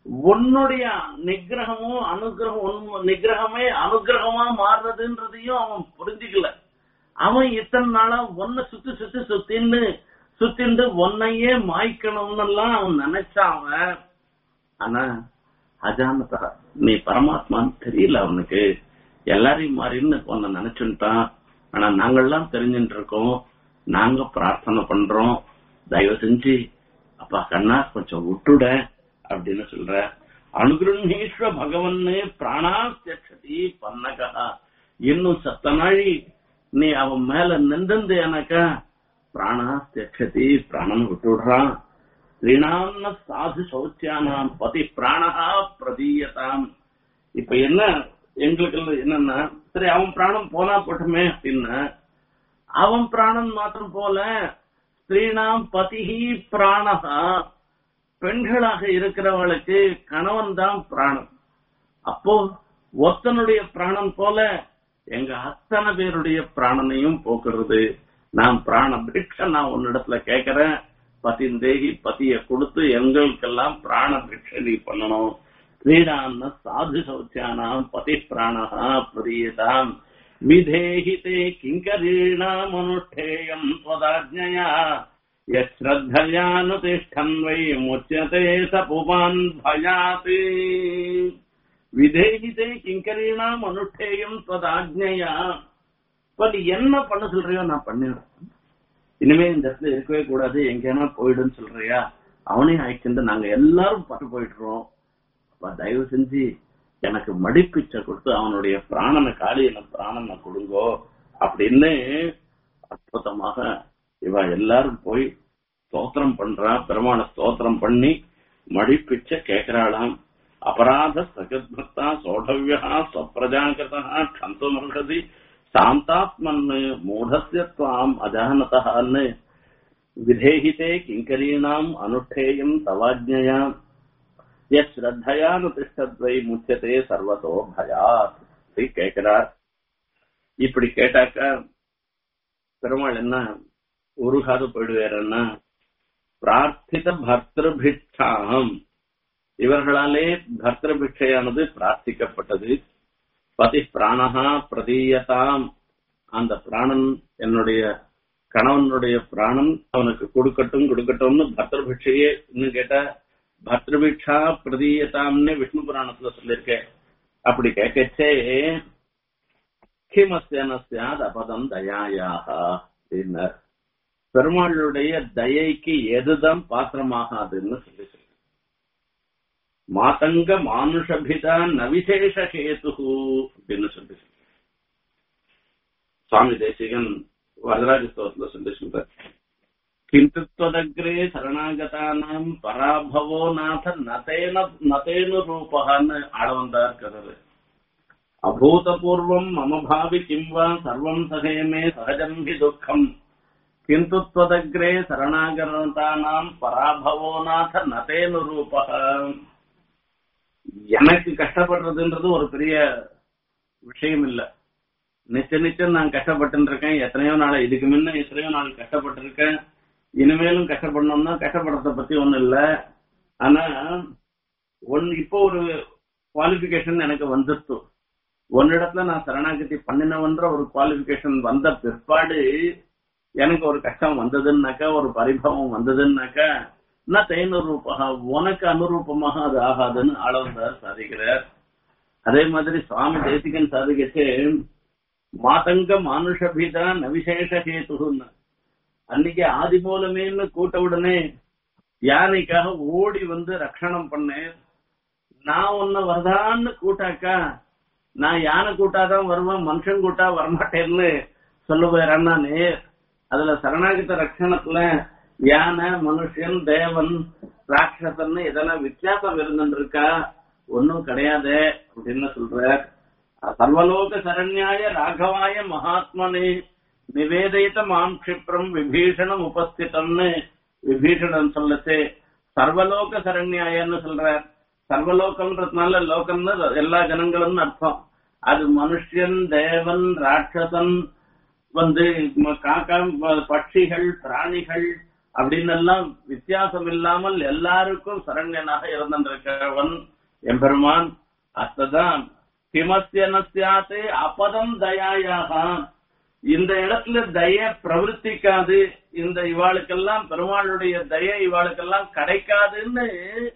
உன்னுடைய நிகிரகமும் அனுகிரகம் உன் நிகிரகமே அனுகிரகமா மாறுறதுன்றதையும் அவன் புரிஞ்சுக்கல அவன் இத்தனை நாளா ஒன்ன சுத்தி சுத்தி சுத்தின்னு சுத்திண்டு ஒன்னையே மாய்க்கணும்னு எல்லாம் அவன் நினைச்சான் அவன் ஆனா அஜானதா நீ பரமாத்மான்னு தெரியல அவனுக்கு எல்லாரையும் மாறின்னு உன்னை நினைச்சுட்டான் ஆனா நாங்கெல்லாம் தெரிஞ்சுட்டு இருக்கோம் நாங்க பிரார்த்தனை பண்றோம் தயவு செஞ்சு அப்பா கண்ணா கொஞ்சம் விட்டுட அப்படின்னு சொல்ற அனுகிரகீஸ்வ பகவன்னு பிராணாஸ்தி பன்னகா இன்னும் சத்த நாழி நீ அவன் மேல நின்று எனக்கா பிராணாஸ்தி பிராணன் விட்டு விடுறான் ஸ்ரீனாம்ன சாது சௌச்சியானாம் பதி பிராணஹா பிரதீயதாம் இப்ப என்ன எங்களுக்கு என்னன்னா சரி அவன் பிராணம் போனா போட்டுமே அப்படின்னா அவன் பிராணன் மாத்திரம் போல ஸ்ரீனாம் பதிஹி பிராணஹா பெண்களாக இருக்கிறவளுக்கு கணவன் தான் பிராணம் அப்போ ஒத்தனுடைய பிராணம் போல எங்க அத்தனை பேருடைய பிராணனையும் போக்குறது நான் பிராண பிக்ஷ நான் உன்னிடத்துல கேக்குறேன் பதின் தேகி பதிய கொடுத்து எங்களுக்கெல்லாம் பிராண பிக்ஷ நீ பண்ணணும் क्रीडान्न साधु शौच्यानाम् पतिप्राणः प्रीयताम् विधेहि ते किङ्करीणामनुष्ठेयम् त्वदाज्ञया यच्छ्रद्धयानुतिष्ठन् वै मुच्यते स पुमान् भयात् விதேகி தே கிங்கரீணாம் அனுஷ்டேயம் त्वदाज्ञया இப்ப நீ என்ன பண்ண சொல்றியோ நான் பண்ணிடுறேன் இனிமே இந்த இடத்துல இருக்கவே கூடாது எங்கேனா போயிடுன்னு சொல்றியா அவனையும் அழைச்சிட்டு நாங்க எல்லாரும் பட்டு போயிடுறோம் அப்ப தயவு செஞ்சு எனக்கு மடிப்பிச்சை கொடுத்து அவனுடைய பிராணனை காளியில பிராணனை கொடுங்கோ அப்படின்னு அற்புதமாக இவ எல்லாரும் போய் ஸ்தோத்திரம் பண்றா பெருமான ஸ்தோத்திரம் பண்ணி மடிப்பிச்சை கேட்கிறாளாம் அபராத சகத்பக்தா சோடவியா ஸ்வப்பிரஜாகிருதா கந்துமர்ஹதி சாந்தாத்மன் மூடஸ்ய துவாம் அஜானதான்னு விதேகிதே கிங்கரீணாம் அனுஷ்டேயம் தவாஜ்ஞயா ஸ்ரத்தையானு திஷ்டத்வை முச்சதே சர்வதோ பயாத் கேட்கிறார் இப்படி கேட்டாக்க பெருமாள் என்ன உருகாது போயிடுவாருன்னா பிரார்த்தித பர்திருபிட்சாம் இவர்களாலே பர்திருபிட்சையானது பிரார்த்திக்கப்பட்டது பதி பிராணஹா பிரதீயதாம் அந்த பிராணன் என்னுடைய கணவனுடைய பிராணன் அவனுக்கு கொடுக்கட்டும் கொடுக்கட்டும்னு பர்திருபிட்சையே இன்னும் கேட்டா பர்திருபிட்சா பிரதீயதாம்னு விஷ்ணு புராணத்துல சொல்லியிருக்கேன் அப்படி கேட்கச்சே கிமஸ்யன சியாத் அபதம் தயாயாக அப்படின்னார் பெருமாளுடைய தயைக்கு எதுதான் பாத்திரமாகாதுன்னு சொல்லி சொல்லி மாதங்க மானுஷபிதா நவிசேஷ கேது அப்படின்னு சொல்லி சொல்லி சுவாமி தேசிகன் வரராஜ ஸ்தோத்துல சொல்லி சொல்றார் किन्तु त्वदग्रे சரணாகதானாம் பராபவோ நாத நதேன நதேனு ரூபகான்னு ஆளவந்தார் இருக்கிறது அபூதபூர்வம் மம பாவி கிம் வா சர்வம் சகேமே சகஜம் ஹி துக்கம் கிந்து त्वदग्रे சரணாகதானாம் பராபவோ நாத நதேனு ரூபக எனக்கு கஷ்டப்படுறதுன்றது ஒரு பெரிய விஷயம் இல்ல நிச்சய நிச்சயம் நான் கஷ்டப்பட்டு இருக்கேன் எத்தனையோ நாள் இதுக்கு முன்ன எத்தனையோ நாள் கஷ்டப்பட்டிருக்கேன் இனிமேலும் கஷ்டப்படணும்னா கஷ்டப்படுறத பத்தி ஒண்ணும் இல்ல ஆனா ஒன் இப்போ ஒரு குவாலிபிகேஷன் எனக்கு வந்துருச்சு ஒன்னிடத்துல நான் சரணாகதி பண்ணினவன்ற ஒரு குவாலிபிகேஷன் வந்த பிற்பாடு எனக்கு ஒரு கஷ்டம் வந்ததுன்னாக்கா ஒரு பரிபவம் வந்ததுன்னாக்கா நான் தேனூரூபா உனக்கு அனுரூபமாக அது ஆகாதுன்னு ஆளவந்தார் சாதிக்கிறார் அதே மாதிரி சுவாமி தேசிகன் சாதிக்கச்சு மாதங்க மானுஷபிதா நவிசேஷ கேத்துன்னு அன்னைக்கு ஆதி மூலமேன்னு கூட்ட உடனே யானைக்காக ஓடி வந்து ரட்சணம் பண்ணேன் நான் உன்னை வரதான்னு கூட்டாக்கா நான் யானை கூட்டாதான் வருவேன் மனுஷன் கூட்டா வரமாட்டேன்னு சொல்லுவேன் நானு அதுல சரணாகித ரட்சணத்துல யானை மனுஷன் தேவன் ராட்சசன் இதெல்லாம் வித்தியாசம் இருந்துருக்கா ஒன்னும் கிடையாது அப்படின்னு சொல்ற சர்வலோக சரண்யாய ராகவாய மகாத்மனே நிவேதித்த மாம் கஷிப்ரம் விபீஷணம் உபஸ்திதம்னு விபீஷணன் சொல்லச்சு சர்வலோக சரண்யாயன்னு சொல்றார் சர்வலோகம்ன்றதுனால லோகம்னு எல்லா ஜனங்களும் அர்த்தம் அது மனுஷன் தேவன் ராட்சசன் வந்து காக்கா பட்சிகள் பிராணிகள் அப்படின்னு எல்லாம் வித்தியாசம் இல்லாமல் எல்லாருக்கும் சரண்யனாக இருந்திருக்கிறவன் எம்பெருமான் அத்ததான் கிமஸ்யனஸ்யாத்து அப்பதம் தயாயாக இந்த இடத்துல தய பிரவர்த்திக்காது இந்த இவாளுக்கெல்லாம் பெருமாளுடைய தய இவாளுக்கெல்லாம் கிடைக்காதுன்னு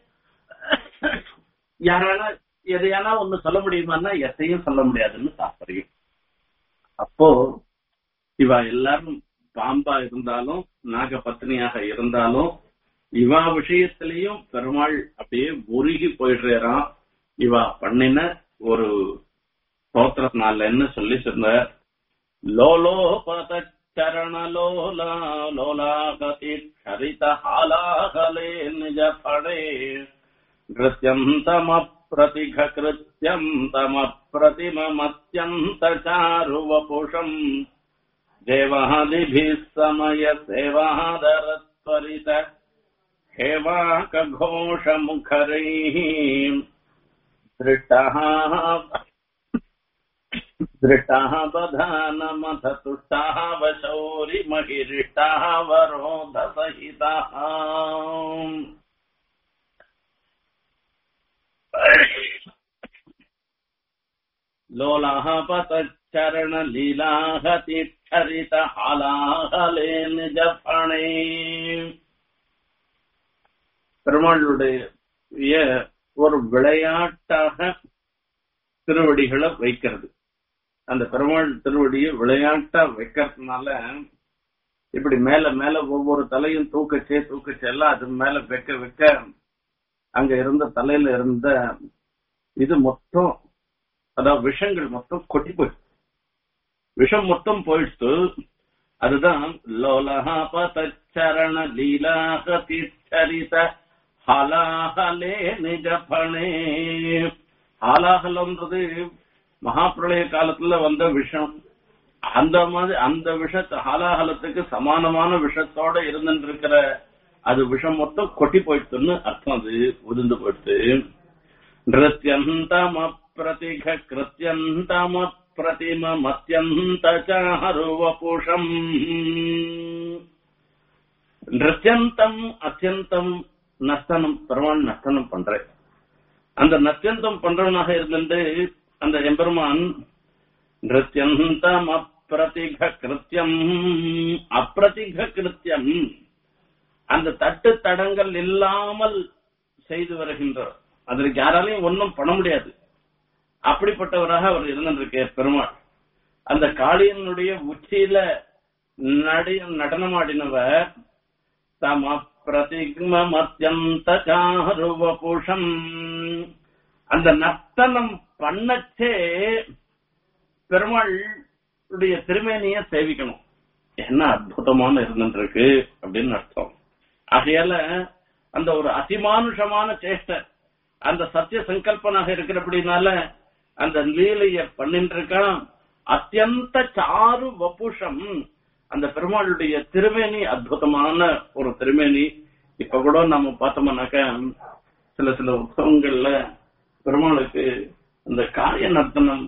யாரால எதையானா ஒண்ணு சொல்ல முடியுமான்னா எதையும் சொல்ல முடியாதுன்னு தாற்பயம் அப்போ இவா எல்லாரும் பாம்பா இருந்தாலும் நாகபத்னியாக இருந்தாலும் இவா விஷயத்திலையும் பெருமாள் அப்படியே உருகி போயிடுறான் இவா பண்ணின ஒரு ஸ்தோத்திரத்தினாலன்னு சொல்லி சொன்ன லோலோபத சரண லோலா லோலாகதி ஹரித ஹாலாகலே நிஜ படே நృత్యం తమప్రతిఘకృత్యం తమప్రతిమమత్యంతచారువపుషం దేవాదిభిः సమయ సేవాదరత్వరిత हेवाकघोषमुखरैः दृष्टः दृष्टः बधानमथ तुष्टः वशौरिमहिरिष्टः वरोधसहितः लोलाः पतच्चरणलीलाहतिक्षरित हालाहले निजफणे பெருமாளுடைய ஒரு விளையாட்டாக திருவடிகளை வைக்கிறது அந்த பெருமாள் திருவடியை விளையாட்டா வைக்கிறதுனால இப்படி மேல மேல ஒவ்வொரு தலையும் தூக்கச்சே தூக்கச்சே எல்லாம் அது மேல வைக்க வைக்க அங்க இருந்த தலையில இருந்த இது மொத்தம் அதாவது விஷங்கள் மொத்தம் கொட்டி போயிடுச்சு விஷம் மொத்தம் போயிடுச்சு அதுதான் லோலஹா பதச்சரண லீலாக தீச்சரித ஹலாஹலே நிஜபணே ஹாலாஹலம்ன்றது மகாபிரளய காலத்துல வந்த விஷம் அந்த மாதிரி அந்த விஷத்தை ஹாலாஹலத்துக்கு சமானமான விஷத்தோட இருந்துட்டு இருக்கிற அது விஷம் மொத்தம் கொட்டி போயிடுச்சுன்னு அர்த்தம் அது உதிர்ந்து போயிடுச்சு நிருத்தியந்தம பிரதிக கிருத்தியந்தம பிரதிம மத்தியந்த சாருவபுஷம் நிருத்தியந்தம் அத்தியந்தம் நர்த்தனம் பெருமான் நர்த்தனம் பண்றேன் அந்த நத்தியந்தம் பண்றவனாக இருந்துட்டு அந்த எம்பெருமான் நிருத்தியந்தம் அப்பிரதிக கிருத்தியம் அப்பிரதிக கிருத்தியம் அந்த தட்டு தடங்கள் இல்லாமல் செய்து வருகின்றார் அதற்கு யாராலையும் ஒன்றும் பண்ண முடியாது அப்படிப்பட்டவராக அவர் இருந்திருக்கார் பெருமாள் அந்த காளியனுடைய உச்சியில நடி நடனமாடினவர் தம பிரதிமத்யந்த சாருவபுஷம் அந்த நர்த்தனம் பண்ணச்சே பெருமாளுடைய திருமேனிய சேவிக்கணும் என்ன அற்புதமான இருந்துருக்கு அப்படின்னு அர்த்தம் ஆகையால அந்த ஒரு அதிமானுஷமான சேஷ்ட அந்த சத்திய சங்கல்பனாக இருக்கிறபடினால அந்த லீலைய பண்ணிட்டு இருக்கான் அத்தியந்த சாரு வபுஷம் அந்த பெருமாளுடைய திருமேனி அற்புதமான ஒரு திருமேனி இப்ப கூட நம்ம பார்த்தோம்னாக்க சில சில உற்சவங்கள்ல பெருமாளுக்கு இந்த காரிய நர்த்தனம்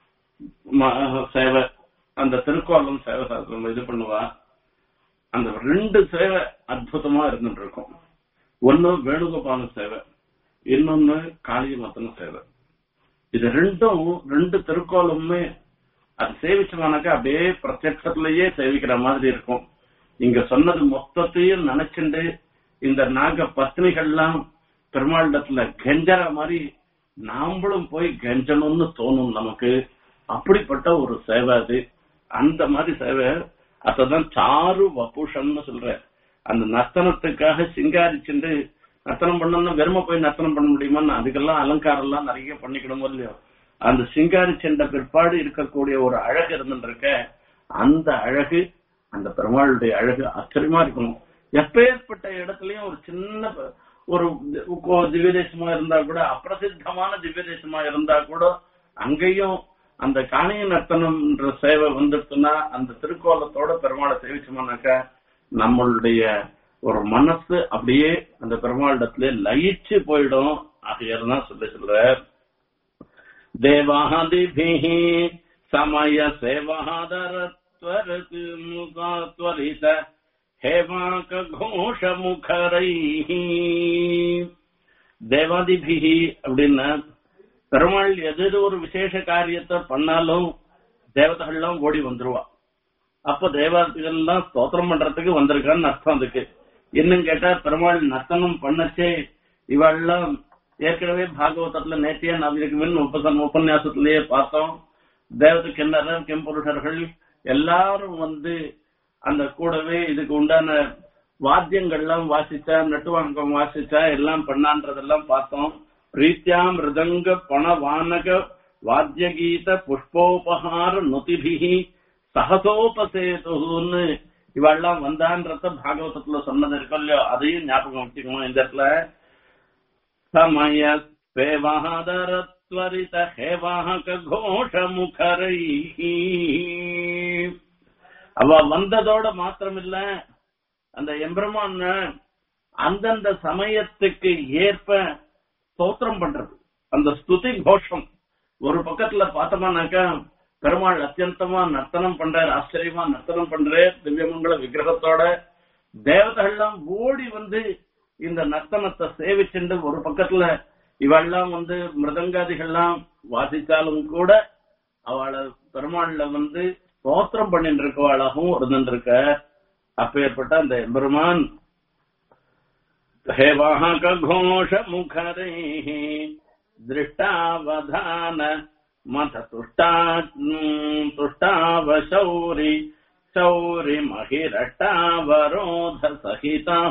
சேவை அந்த திருக்கோலம் சேவை சாஸ்திரம் இது பண்ணுவா அந்த ரெண்டு சேவை அற்புதமா இருந்துட்டு இருக்கும் ஒன்னு வேணுகோபால சேவை இன்னொன்னு காளிய மத்தன சேவை இது ரெண்டும் ரெண்டு திருக்கோலமுமே அது சேவிச்சோம்னாக்கா அப்படியே பிரத்யட்சத்திலேயே சேவிக்கிற மாதிரி இருக்கும் இங்க சொன்னது மொத்தத்தையும் நினைச்சுண்டு இந்த நாக பத்னிகள்லாம் பெருமாளிடத்துல கெஞ்சற மாதிரி நாமளும் போய் கெஞ்சணும்னு தோணும் நமக்கு அப்படிப்பட்ட ஒரு சேவை அது அந்த மாதிரி சேவை அததான் சாரு வபுஷம்னு சொல்ற அந்த நர்த்தனத்துக்காக சிங்காரிச்சுண்டு நர்த்தனம் பண்ணணும்னா வெறும போய் நர்த்தனம் பண்ண முடியுமா அதுக்கெல்லாம் அலங்காரம் எல்லாம் நிறைய பண்ணிக்கணும் இல்லையோ அந்த சிங்காரி சென்ற பிற்பாடு இருக்கக்கூடிய ஒரு அழகு இருந்துருக்க அந்த அழகு அந்த பெருமாளுடைய அழகு ஆச்சரியமா இருக்கணும் எப்பேற்பட்ட இடத்துலயும் ஒரு சின்ன ஒரு திவ்ய தேசமா இருந்தா கூட அப்பிரசித்தமான திவ்ய தேசமா இருந்தா கூட அங்கேயும் அந்த காணிய நர்த்தனம்ன்ற சேவை வந்துடுச்சுன்னா அந்த திருக்கோலத்தோட பெருமாளை சேவிச்சோம்னாக்கா நம்மளுடைய ஒரு மனசு அப்படியே அந்த பெருமாளிடத்துல லயிச்சு போயிடும் ஆகையாதான் சொல்ல சொல்ற தேவாதிபிः समय सेवादरत्वरित ஹேமாக கோஷ முகரை தேவாதிபிகி அப்படின்னா பெருமாள் எது ஒரு விசேஷ காரியத்தை பண்ணாலும் தேவதைகள்லாம் ஓடி வந்துருவா அப்ப தேவதைகள்லாம் ஸ்தோத்திரம் பண்றதுக்கு வந்திருக்கான்னு அர்த்தம் அதுக்கு இன்னும் கேட்டா பெருமாள் நர்த்தனம் பண்ணச்சே இவெல்லாம் ஏற்கனவே பாகவதத்துல நேற்றைய நான் இதுக்கு முன் உபசம் உபன்யாசத்திலேயே பார்த்தோம் தேவத கிண்ணறர் கெம்புருஷர்கள் எல்லாரும் வந்து அந்த கூடவே இதுக்கு உண்டான வாத்தியங்கள்லாம் வாசிச்சா நட்டுவாங்கம் வாசிச்சா எல்லாம் பண்ணான்றதெல்லாம் பார்த்தோம் பிரீத்தியா மிருதங்க பண வானக வாத்தியகீத புஷ்போபகார நுதிபிகி சகசோபசேதுன்னு இவெல்லாம் வந்தான்றத பாகவதத்துல சொன்னது இருக்கும் இல்லையோ அதையும் ஞாபகம் வச்சுக்கணும் இந்த இடத்துல சமய பேவாதரத்வரித ஹேவாக கோஷ முகரை அவ வந்ததோட மாத்திரமில்ல அந்த எம்பெருமான் அந்தந்த சமயத்துக்கு ஏற்ப ஸ்தோத்திரம் பண்றது அந்த ஸ்துதி கோஷம் ஒரு பக்கத்துல பார்த்தோம்னாக்கா பெருமாள் அத்தியந்தமா நர்த்தனம் பண்றார் ஆச்சரியமா நர்த்தனம் பண்றார் திவ்யமங்கல விக்கிரகத்தோட தேவதைகள்லாம் ஓடி வந்து இந்த நர்த்தனத்தை சேவிச்சுண்டு ஒரு பக்கத்துல இவெல்லாம் வந்து மிருதங்காதிகள்லாம் வாசிச்சாலும் கூட அவளை பெருமாள்ல வந்து ஸ்தோத்திரம் பண்ணிட்டு இருக்கவாளாகவும் இருந்துருக்க அப்பேற்பட்ட அந்த எம்பெருமான் ஹேவாக கோஷ முகரே திருஷ்டாவதான மத துஷ்டா துஷ்டாவ சௌரி சௌரி மகிரட்டாவரோத சகிதா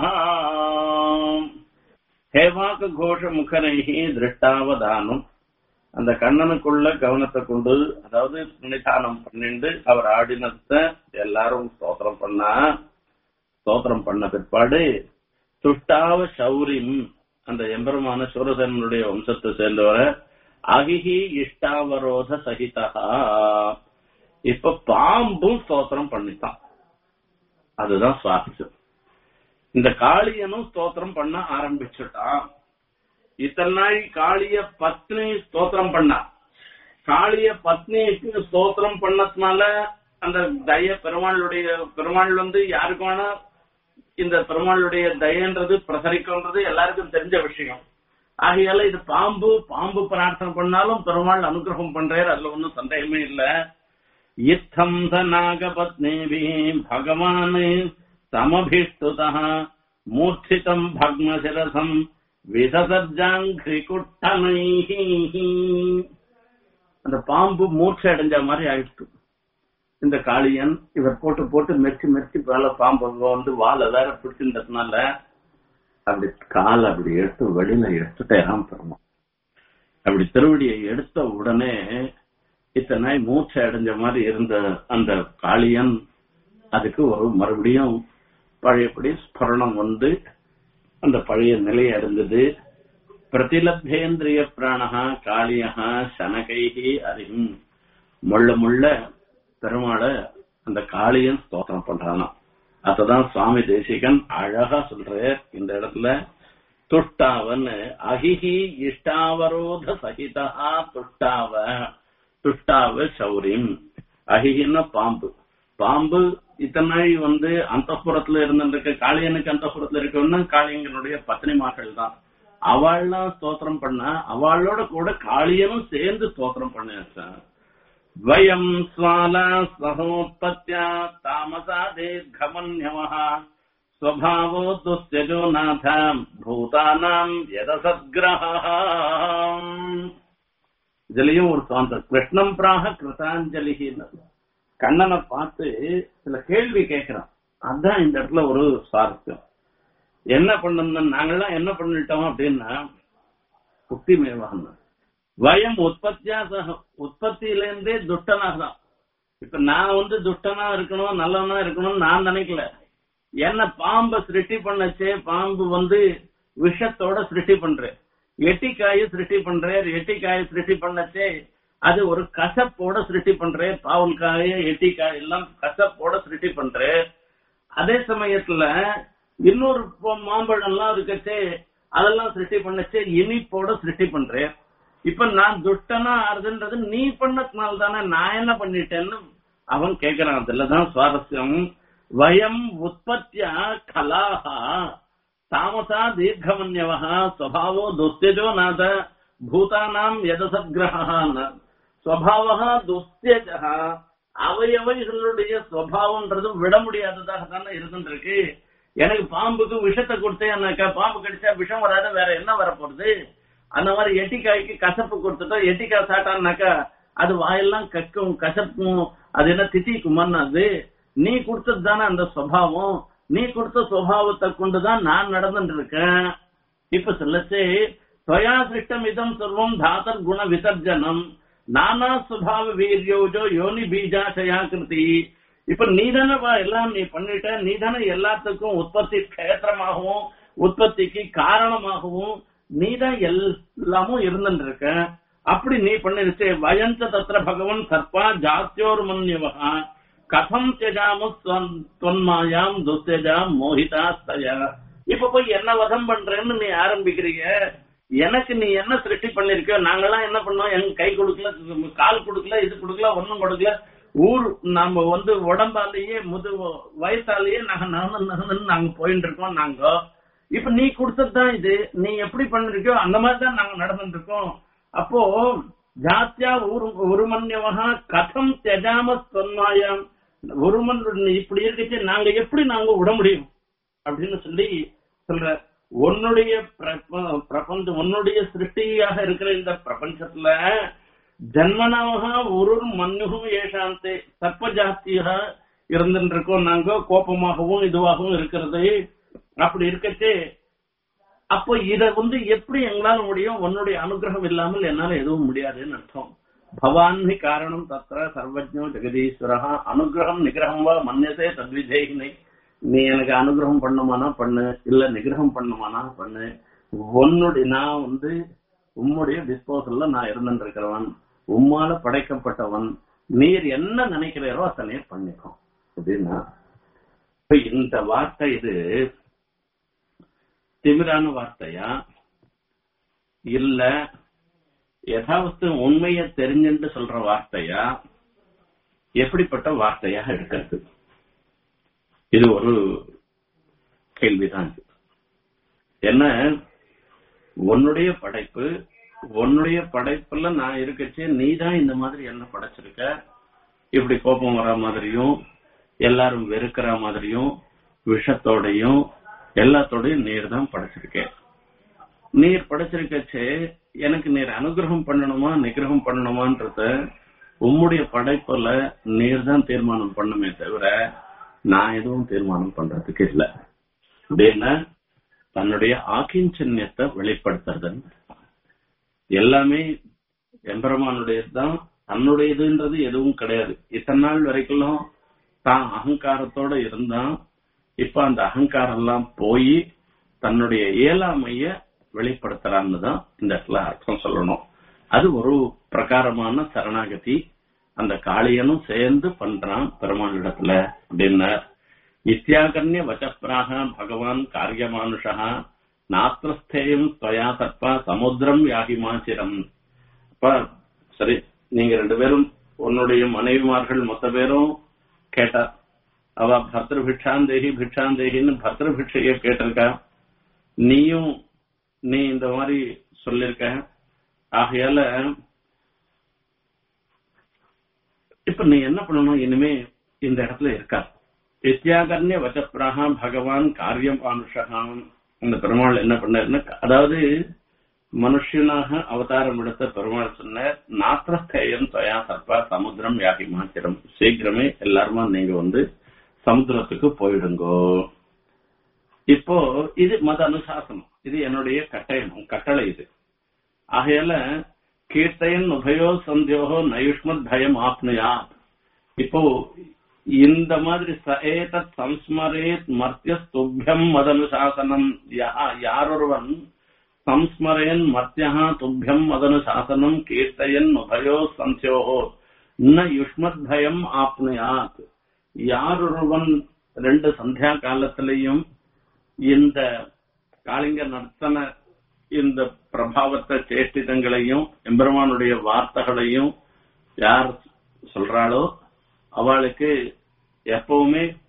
ஹேவாக கோஷ முகரைஹி திருஷ்டாவதானம் அந்த கண்ணனுக்குள்ள கவனத்தை கொண்டு அதாவது நிதானம் பண்ணிண்டு அவர் ஆடினத்தை எல்லாரும் ஸ்தோத்திரம் பண்ணா ஸ்தோத்திரம் பண்ண பிற்பாடு துஷ்டாவ சௌரிம் அந்த எம்பெருமான சூரசனுடைய வம்சத்தை சேர்ந்தவரை அகிஹி இஷ்டாவரோத சகிதா இப்ப பாம்பும் ஸ்தோத்திரம் பண்ணித்தான் அதுதான் சுவாரஸ்யம் இந்த காளியனும் ஸ்தோத்திரம் பண்ண ஆரம்பிச்சுட்டான் இத்தனை நாள் காளிய பத்னி ஸ்தோத்திரம் பண்ணா காளிய பத்னிக்கு ஸ்தோத்திரம் பண்ணதுனால அந்த தய பெருமாளுடைய பெருமாள் வந்து யாருக்கு வேணா இந்த பெருமாளுடைய தயன்றது பிரசரிக்கன்றது எல்லாருக்கும் தெரிஞ்ச விஷயம் ஆகையால இது பாம்பு பாம்பு பிரார்த்தனை பண்ணாலும் பெருமாள் அனுகிரகம் பண்றாரு அதுல ஒன்றும் சந்தேகமே இல்ல இத்தம் ச நாகபத்னேவி பகவான் சமபிஷ்டுதா மூர்ச்சிதம் பக்மசிரசம் விசசர்ஜாங்கிரி குட்டனைஹி அந்த பாம்பு மூர்ச்சை அடைஞ்ச மாதிரி ஆயிடுச்சு இந்த காளியன் இவர் போட்டு போட்டு மெரிச்சு மெரிச்சு மேல பாம்பு வந்து வாழை வேற பிடிச்சிருந்ததுனால அப்படி கால் அப்படி எடுத்து வெளியில எடுத்துட்டேராம் பெருமாள் அப்படி திருவடியை எடுத்த உடனே இத்தனை மூச்சை அடைஞ்ச மாதிரி இருந்த அந்த காளியன் அதுக்கு ஒரு மறுபடியும் பழையபடி ஸ்பரணம் வந்து அந்த பழைய நிலை அடைந்தது பிரதிலப்தேந்திரிய பிராணஹா காளியஹா சனகைஹி அறியும் முள்ள முள்ள பெருமாளை அந்த காளியன் ஸ்தோத்திரம் பண்றானா அததான் சுவாமி தேசிகன் அழகா சொல்றார் இந்த இடத்துல துஷ்டாவன் அகிஹி இஷ்டாவரோத சகிதா துஷ்டாவ துஷ்டாவ சௌரியம் அகிஹின்னா பாம்பு பாம்பு இத்தனை நாள் வந்து அந்தப்புறத்துல இருந்திருக்க காளியனுக்கு அந்தப்புறத்துல இருக்கவன்னா காளியங்கனுடைய பத்னிமார்கள் தான் அவள்லாம் ஸ்தோத்திரம் பண்ணா அவளோட கூட காளியனும் சேர்ந்து ஸ்தோத்திரம் பண்ணியாச்சான் வயம் ஸ்வாலா சகோத்பத்யா தாமசா தீர்க்கமன்யமः ஸ்வபாவோ துஸ்யஜோ நாதாம் பூதானாம் யதசத்கிரஹம் இதுலயும் ஒரு சாந்தம் கிருஷ்ணம் பிராக கிருதாஞ்சலின்னு கண்ணனை பார்த்து சில கேள்வி கேட்கிறான் அதான் இந்த இடத்துல ஒரு சாரஸ்யம் என்ன பண்ணணும் நாங்கெல்லாம் என்ன பண்ணிட்டோம் அப்படின்னா குட்டி மேவாங்க வயம் உற்பத்தியா சக உற்பத்தியில இருந்தே துஷ்டனாக தான் இப்ப நான் வந்து துஷ்டனா இருக்கணும் நல்லவனா இருக்கணும்னு நான் நினைக்கல என்ன பாம்பை சிருஷ்டி பண்ணச்சே பாம்பு வந்து விஷத்தோட சிருஷ்டி பண்றேன் எட்டிக்காய சிருஷ்டி பண்றேன் எட்டிக்காய சிருஷ்டி பண்ணச்சே அது ஒரு கசப்போட சிருஷ்டி பண்றேன் பாவல்காய எட்டிக்காய் எல்லாம் கசப்போட சிருஷ்டி பண்றேன் அதே சமயத்துல இன்னொரு மாம்பழம் எல்லாம் இருக்கச்சே அதெல்லாம் சிருஷ்டி பண்ணச்சே இனிப்போட சிருஷ்டி பண்றேன் இப்ப நான் துஷ்டனா ஆறுதுன்றது நீ பண்ணதுனால தானே நான் என்ன பண்ணிட்டேன்னு அவன் கேக்குறான் அதுலதான் சுவாரஸ்யம் வயம் உற்பத்தியா கலாஹா தாமசா தீர்க்கமன்யவः ஸ்வபாவோ துஸ்தியஜோ நாத பூதானாம் யதசத்கிரஹான் ஸ்வபாவः துஸ்தியஜः அவையவைகளுடைய ஸ்வபாவம்ன்றது விட முடியாததாக தானே இருந்துருக்கு எனக்கு பாம்புக்கு விஷத்தை கொடுத்தேன்னாக்கா பாம்பு கடிச்சா விஷம் வராத வேற என்ன வரப்போறது அந்த மாதிரி எட்டிக்காய்க்கு கசப்பு கொடுத்துட்டோம் எட்டிக்காய் சாட்டான்னாக்கா அது வாயெல்லாம் கக்கும் கசப்பும் அது என்ன திட்டிக்குமான்னு அது நீ கொடுத்தது தானே அந்த சுவாவம் நீ கொடுத்த சுவாவத்தை கொண்டுதான் நான் நடந்துட்டு இருக்கேன் இப்ப சொல்லச்சே துவயா சிருஷ்டம் இதம் சர்வம் தாத்தர் குண விசர்ஜனம் நானா சுபாவ வீரியோஜோ யோனி பீஜாசயா கிருதி இப்ப நீ தானே எல்லாம் நீ பண்ணிட்ட நீ தானே எல்லாத்துக்கும் உற்பத்தி கஷேத்திரமாகவும் உற்பத்திக்கு காரணமாகவும் நீ தான் எல்லாமும் இருந்துட்டு இருக்க அப்படி நீ பண்ணிருச்சு வயஞ்ச தத்திர பகவன் சர்ப்பா ஜாத்தியோர் மன்யவகா கதம் தியஜாம தொன்மாயாம் துஸ்தஜாம் மோகிதா ஸ்தயா இப்ப போய் என்ன வதம் பண்றேன்னு நீ ஆரம்பிக்கிறீங்க எனக்கு நீ என்ன சிருஷ்டி பண்ணிருக்க நாங்கெல்லாம் என்ன பண்ணோம் எங்க கை கொடுக்கல கால் கொடுக்கல இது கொடுக்கல ஒண்ணும் கொடுக்கல ஊர் நாம வந்து உடம்பாலேயே முது வயசாலேயே நாங்க நகர்ந்து நகர்ந்து நாங்க போயிட்டு இருக்கோம் நாங்க இப்ப நீ கொடுத்ததுதான் இது நீ எப்படி பண்ணிருக்கியோ அந்த மாதிரி தான் நாங்க நடந்துட்டு இருக்கோம் அப்போ ஜாத்தியா உருமன்யவகா கதம் தெஜாம சொன்னாயாம் ஒருமன் இப்படி இருக்குச்சு நாங்க எப்படி நாங்க விட முடியும் அப்படின்னு சொல்லி சொல்ற உன்னுடைய பிரபஞ்சம் உன்னுடைய சிருஷ்டியாக இருக்கிற இந்த பிரபஞ்சத்துல ஜன்மனாக ஒரு மண்ணுகும் ஏஷாந்தே சர்ப்ப ஜாத்தியாக இருந்துட்டு இருக்கோம் நாங்க கோபமாகவும் இதுவாகவும் இருக்கிறது அப்படி இருக்கச்சே அப்போ இத வந்து எப்படி எங்களால முடியும் உன்னுடைய அனுகிரகம் இல்லாமல் என்னால எதுவும் முடியாதுன்னு அர்த்தம் பவான்மி காரணம் தத்திர சர்வஜோ ஜெகதீஸ்வரா அனுகிரகம் நிகிரகம் வா மன்யசே தத்விதேகினை நீ எனக்கு அனுகிரகம் பண்ணுமானா பண்ணு இல்ல நிகிரகம் பண்ணுமானா பண்ணு உன்னுடைய நான் வந்து உம்முடைய டிஸ்போசல்ல நான் இருந்துட்டு இருக்கிறவன் உம்மால படைக்கப்பட்டவன் நீர் என்ன நினைக்கிறீரோ அத்தனையே பண்ணிக்கோ அப்படின்னா இந்த வார்த்தை இது திமிரான வார்த்தையா இல்ல யதாவஸ்து உண்மைய தெரிஞ்சுட்டு சொல்ற வார்த்தையா எப்படிப்பட்ட வார்த்தையாக இருக்கிறது இது ஒரு கேள்விதான் என்ன உன்னுடைய படைப்பு உன்னுடைய படைப்புல நான் இருக்கச்சே நீ தான் இந்த மாதிரி என்ன படைச்சிருக்க இப்படி கோபம் வர மாதிரியும் எல்லாரும் வெறுக்கிற மாதிரியும் விஷத்தோடையும் எல்லாத்தோடையும் நீர் தான் படைச்சிருக்க நீர் படைச்சிருக்கச்சே எனக்கு நீர் அனுகிரகம் பண்ணணுமா நிகிரகம் பண்ணணுமான்றத உம்முடைய படைப்புல நீர் தான் தீர்மானம் பண்ணுமே தவிர நான் எதுவும் தீர்மானம் பண்றதுக்கு இல்ல அப்படின்னா தன்னுடைய ஆக்கிஞ்சன்யத்தை வெளிப்படுத்துறது எல்லாமே எம்பெருமானுடையதுதான் தன்னுடையதுன்றது எதுவும் கிடையாது இத்தனை நாள் வரைக்கும் தான் அகங்காரத்தோட இருந்தான் இப்ப அந்த அகங்காரம் எல்லாம் போய் தன்னுடைய இயலாமைய வெளிப்படுத்துறான்னு தான் இந்த இடத்துல அர்த்தம் சொல்லணும் அது ஒரு பிரகாரமான சரணாகதி அந்த காளியனும் சேர்ந்து பண்றான் பெருமாளிடத்துல அப்படின்னார் இத்தியாகர்ணிய வச்சப்ராக பகவான் காரியமானுஷா நாத்திரஸ்தேயம் ஸ்வயா சர்ப்பா சமுத்திரம் யாகிமாச்சிரம் அப்ப சரி நீங்க ரெண்டு பேரும் உன்னுடைய மனைவிமார்கள் மொத்த பேரும் கேட்டா அவ பர்திரு பிக்ஷாந்தேகி பிக்ஷாந்தேகின்னு பர்திரு பிக்ஷைய கேட்டிருக்கா நீயும் நீ இந்த மாதிரி சொல்லிருக்க ஆகையால இப்ப நீ என்ன பண்ணணும் இனிமே இந்த இடத்துல இருக்கா வித்யாகர்ணிய வச்சப்ராக பகவான் காரியம் ஆனுஷகாம் இந்த பெருமாள் என்ன பண்ணாருன்னா அதாவது மனுஷனாக அவதாரம் எடுத்த பெருமாள் சொன்னார் நாத்திரஸ்தேயம் தயா சர்ப்பா சமுத்திரம் யாகி மாத்திரம் சீக்கிரமே எல்லாருமா நீங்க வந்து சமுத்திரத்துக்கு போயிடுங்கோ இப்போ இது மத அனுசாசனம் இது என்னுடைய கட்டயம் கட்டளை இது ஆகையால கீர்த்தையன் உபயோ சந்தியோகோ நயுஷ்மத் பயம் ஆப்னுயா இப்போ இந்த மாதிரி சஏதத் சம்ஸ்மரேத் மர்த்திய துப்பியம் மதனுசாசனம் யாரொருவன் சம்ஸ்மரேன் மர்த்தியா துப்பியம் மதனுசாசனம் கீர்த்தையன் உபயோ சந்தியோகோ ந யுஷ்மத் பயம் ஆப்னுயாத் யாரொருவன் ரெண்டு சந்தியா காலத்திலையும் இந்த காளிங்க நர்த்தன இந்த பிரபாவத்தை சேஷ்டிதங்களையும் எம்பெருமானுடைய வார்த்தைகளையும் யார் சொல்றாளோ அவளுக்கு எப்பவுமே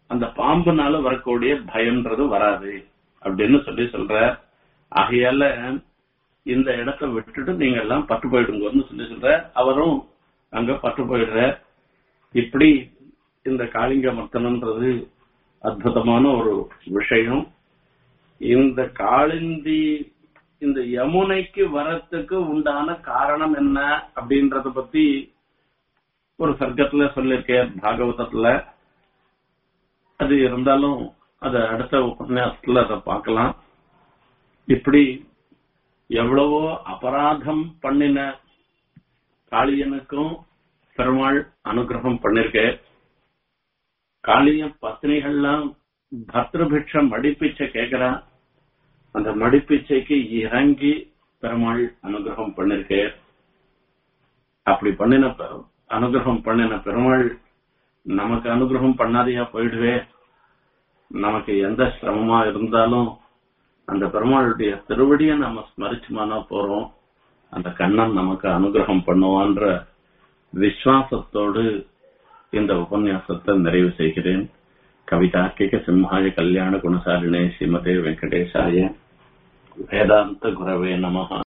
அந்த பாம்புனால வரக்கூடிய பயம்ன்றது வராது அப்படின்னு சொல்லி சொல்ற ஆகையால இந்த இடத்தை விட்டுட்டு நீங்க எல்லாம் பட்டு போயிடுங்கன்னு சொல்லி சொல்ற அவரும் அங்க பட்டு போயிடுற இப்படி இந்த காளிங்க மர்த்தனன்றது அற்புதமான ஒரு விஷயம் இந்த காளிந்தி இந்த யமுனைக்கு வரத்துக்கு உண்டான காரணம் என்ன அப்படின்றத பத்தி ஒரு சர்க்கத்துல சொல்லியிருக்கேன் பாகவதத்துல அது இருந்தாலும் அத அடுத்த உபன்யாசத்துல அதை பார்க்கலாம் இப்படி எவ்வளவோ அபராதம் பண்ணின காளியனுக்கும் பெருமாள் அனுகிரகம் பண்ணிருக்க காளிய பத்னிகள்லாம் பத்ரபிட்சம் மடிப்பிச்சை கேக்குறா அந்த மடிப்பிச்சைக்கு இறங்கி பெருமாள் அனுகிரகம் பண்ணிருக்க அப்படி பண்ணின பெ- அனுகிரகம் பண்ணின பெருமாள் நமக்கு அனுகிரகம் பண்ணாதையா போயிடுவே நமக்கு எந்த சிரமமா இருந்தாலும் அந்த பெருமாளுடைய திருவடியை நம்ம ஸ்மரிச்சுமானா போறோம் அந்த கண்ணன் நமக்கு அனுகிரகம் பண்ணுவான்ற விசுவாசத்தோடு இந்த உபன்யாசத்தை நிறைவு செய்கிறேன் கவிதார்க்கிக சிம்ஹாய கல்யாண குணசாலினே ஸ்ரீமதே வெங்கடேசாய வேதாந்த குரவே நமஹ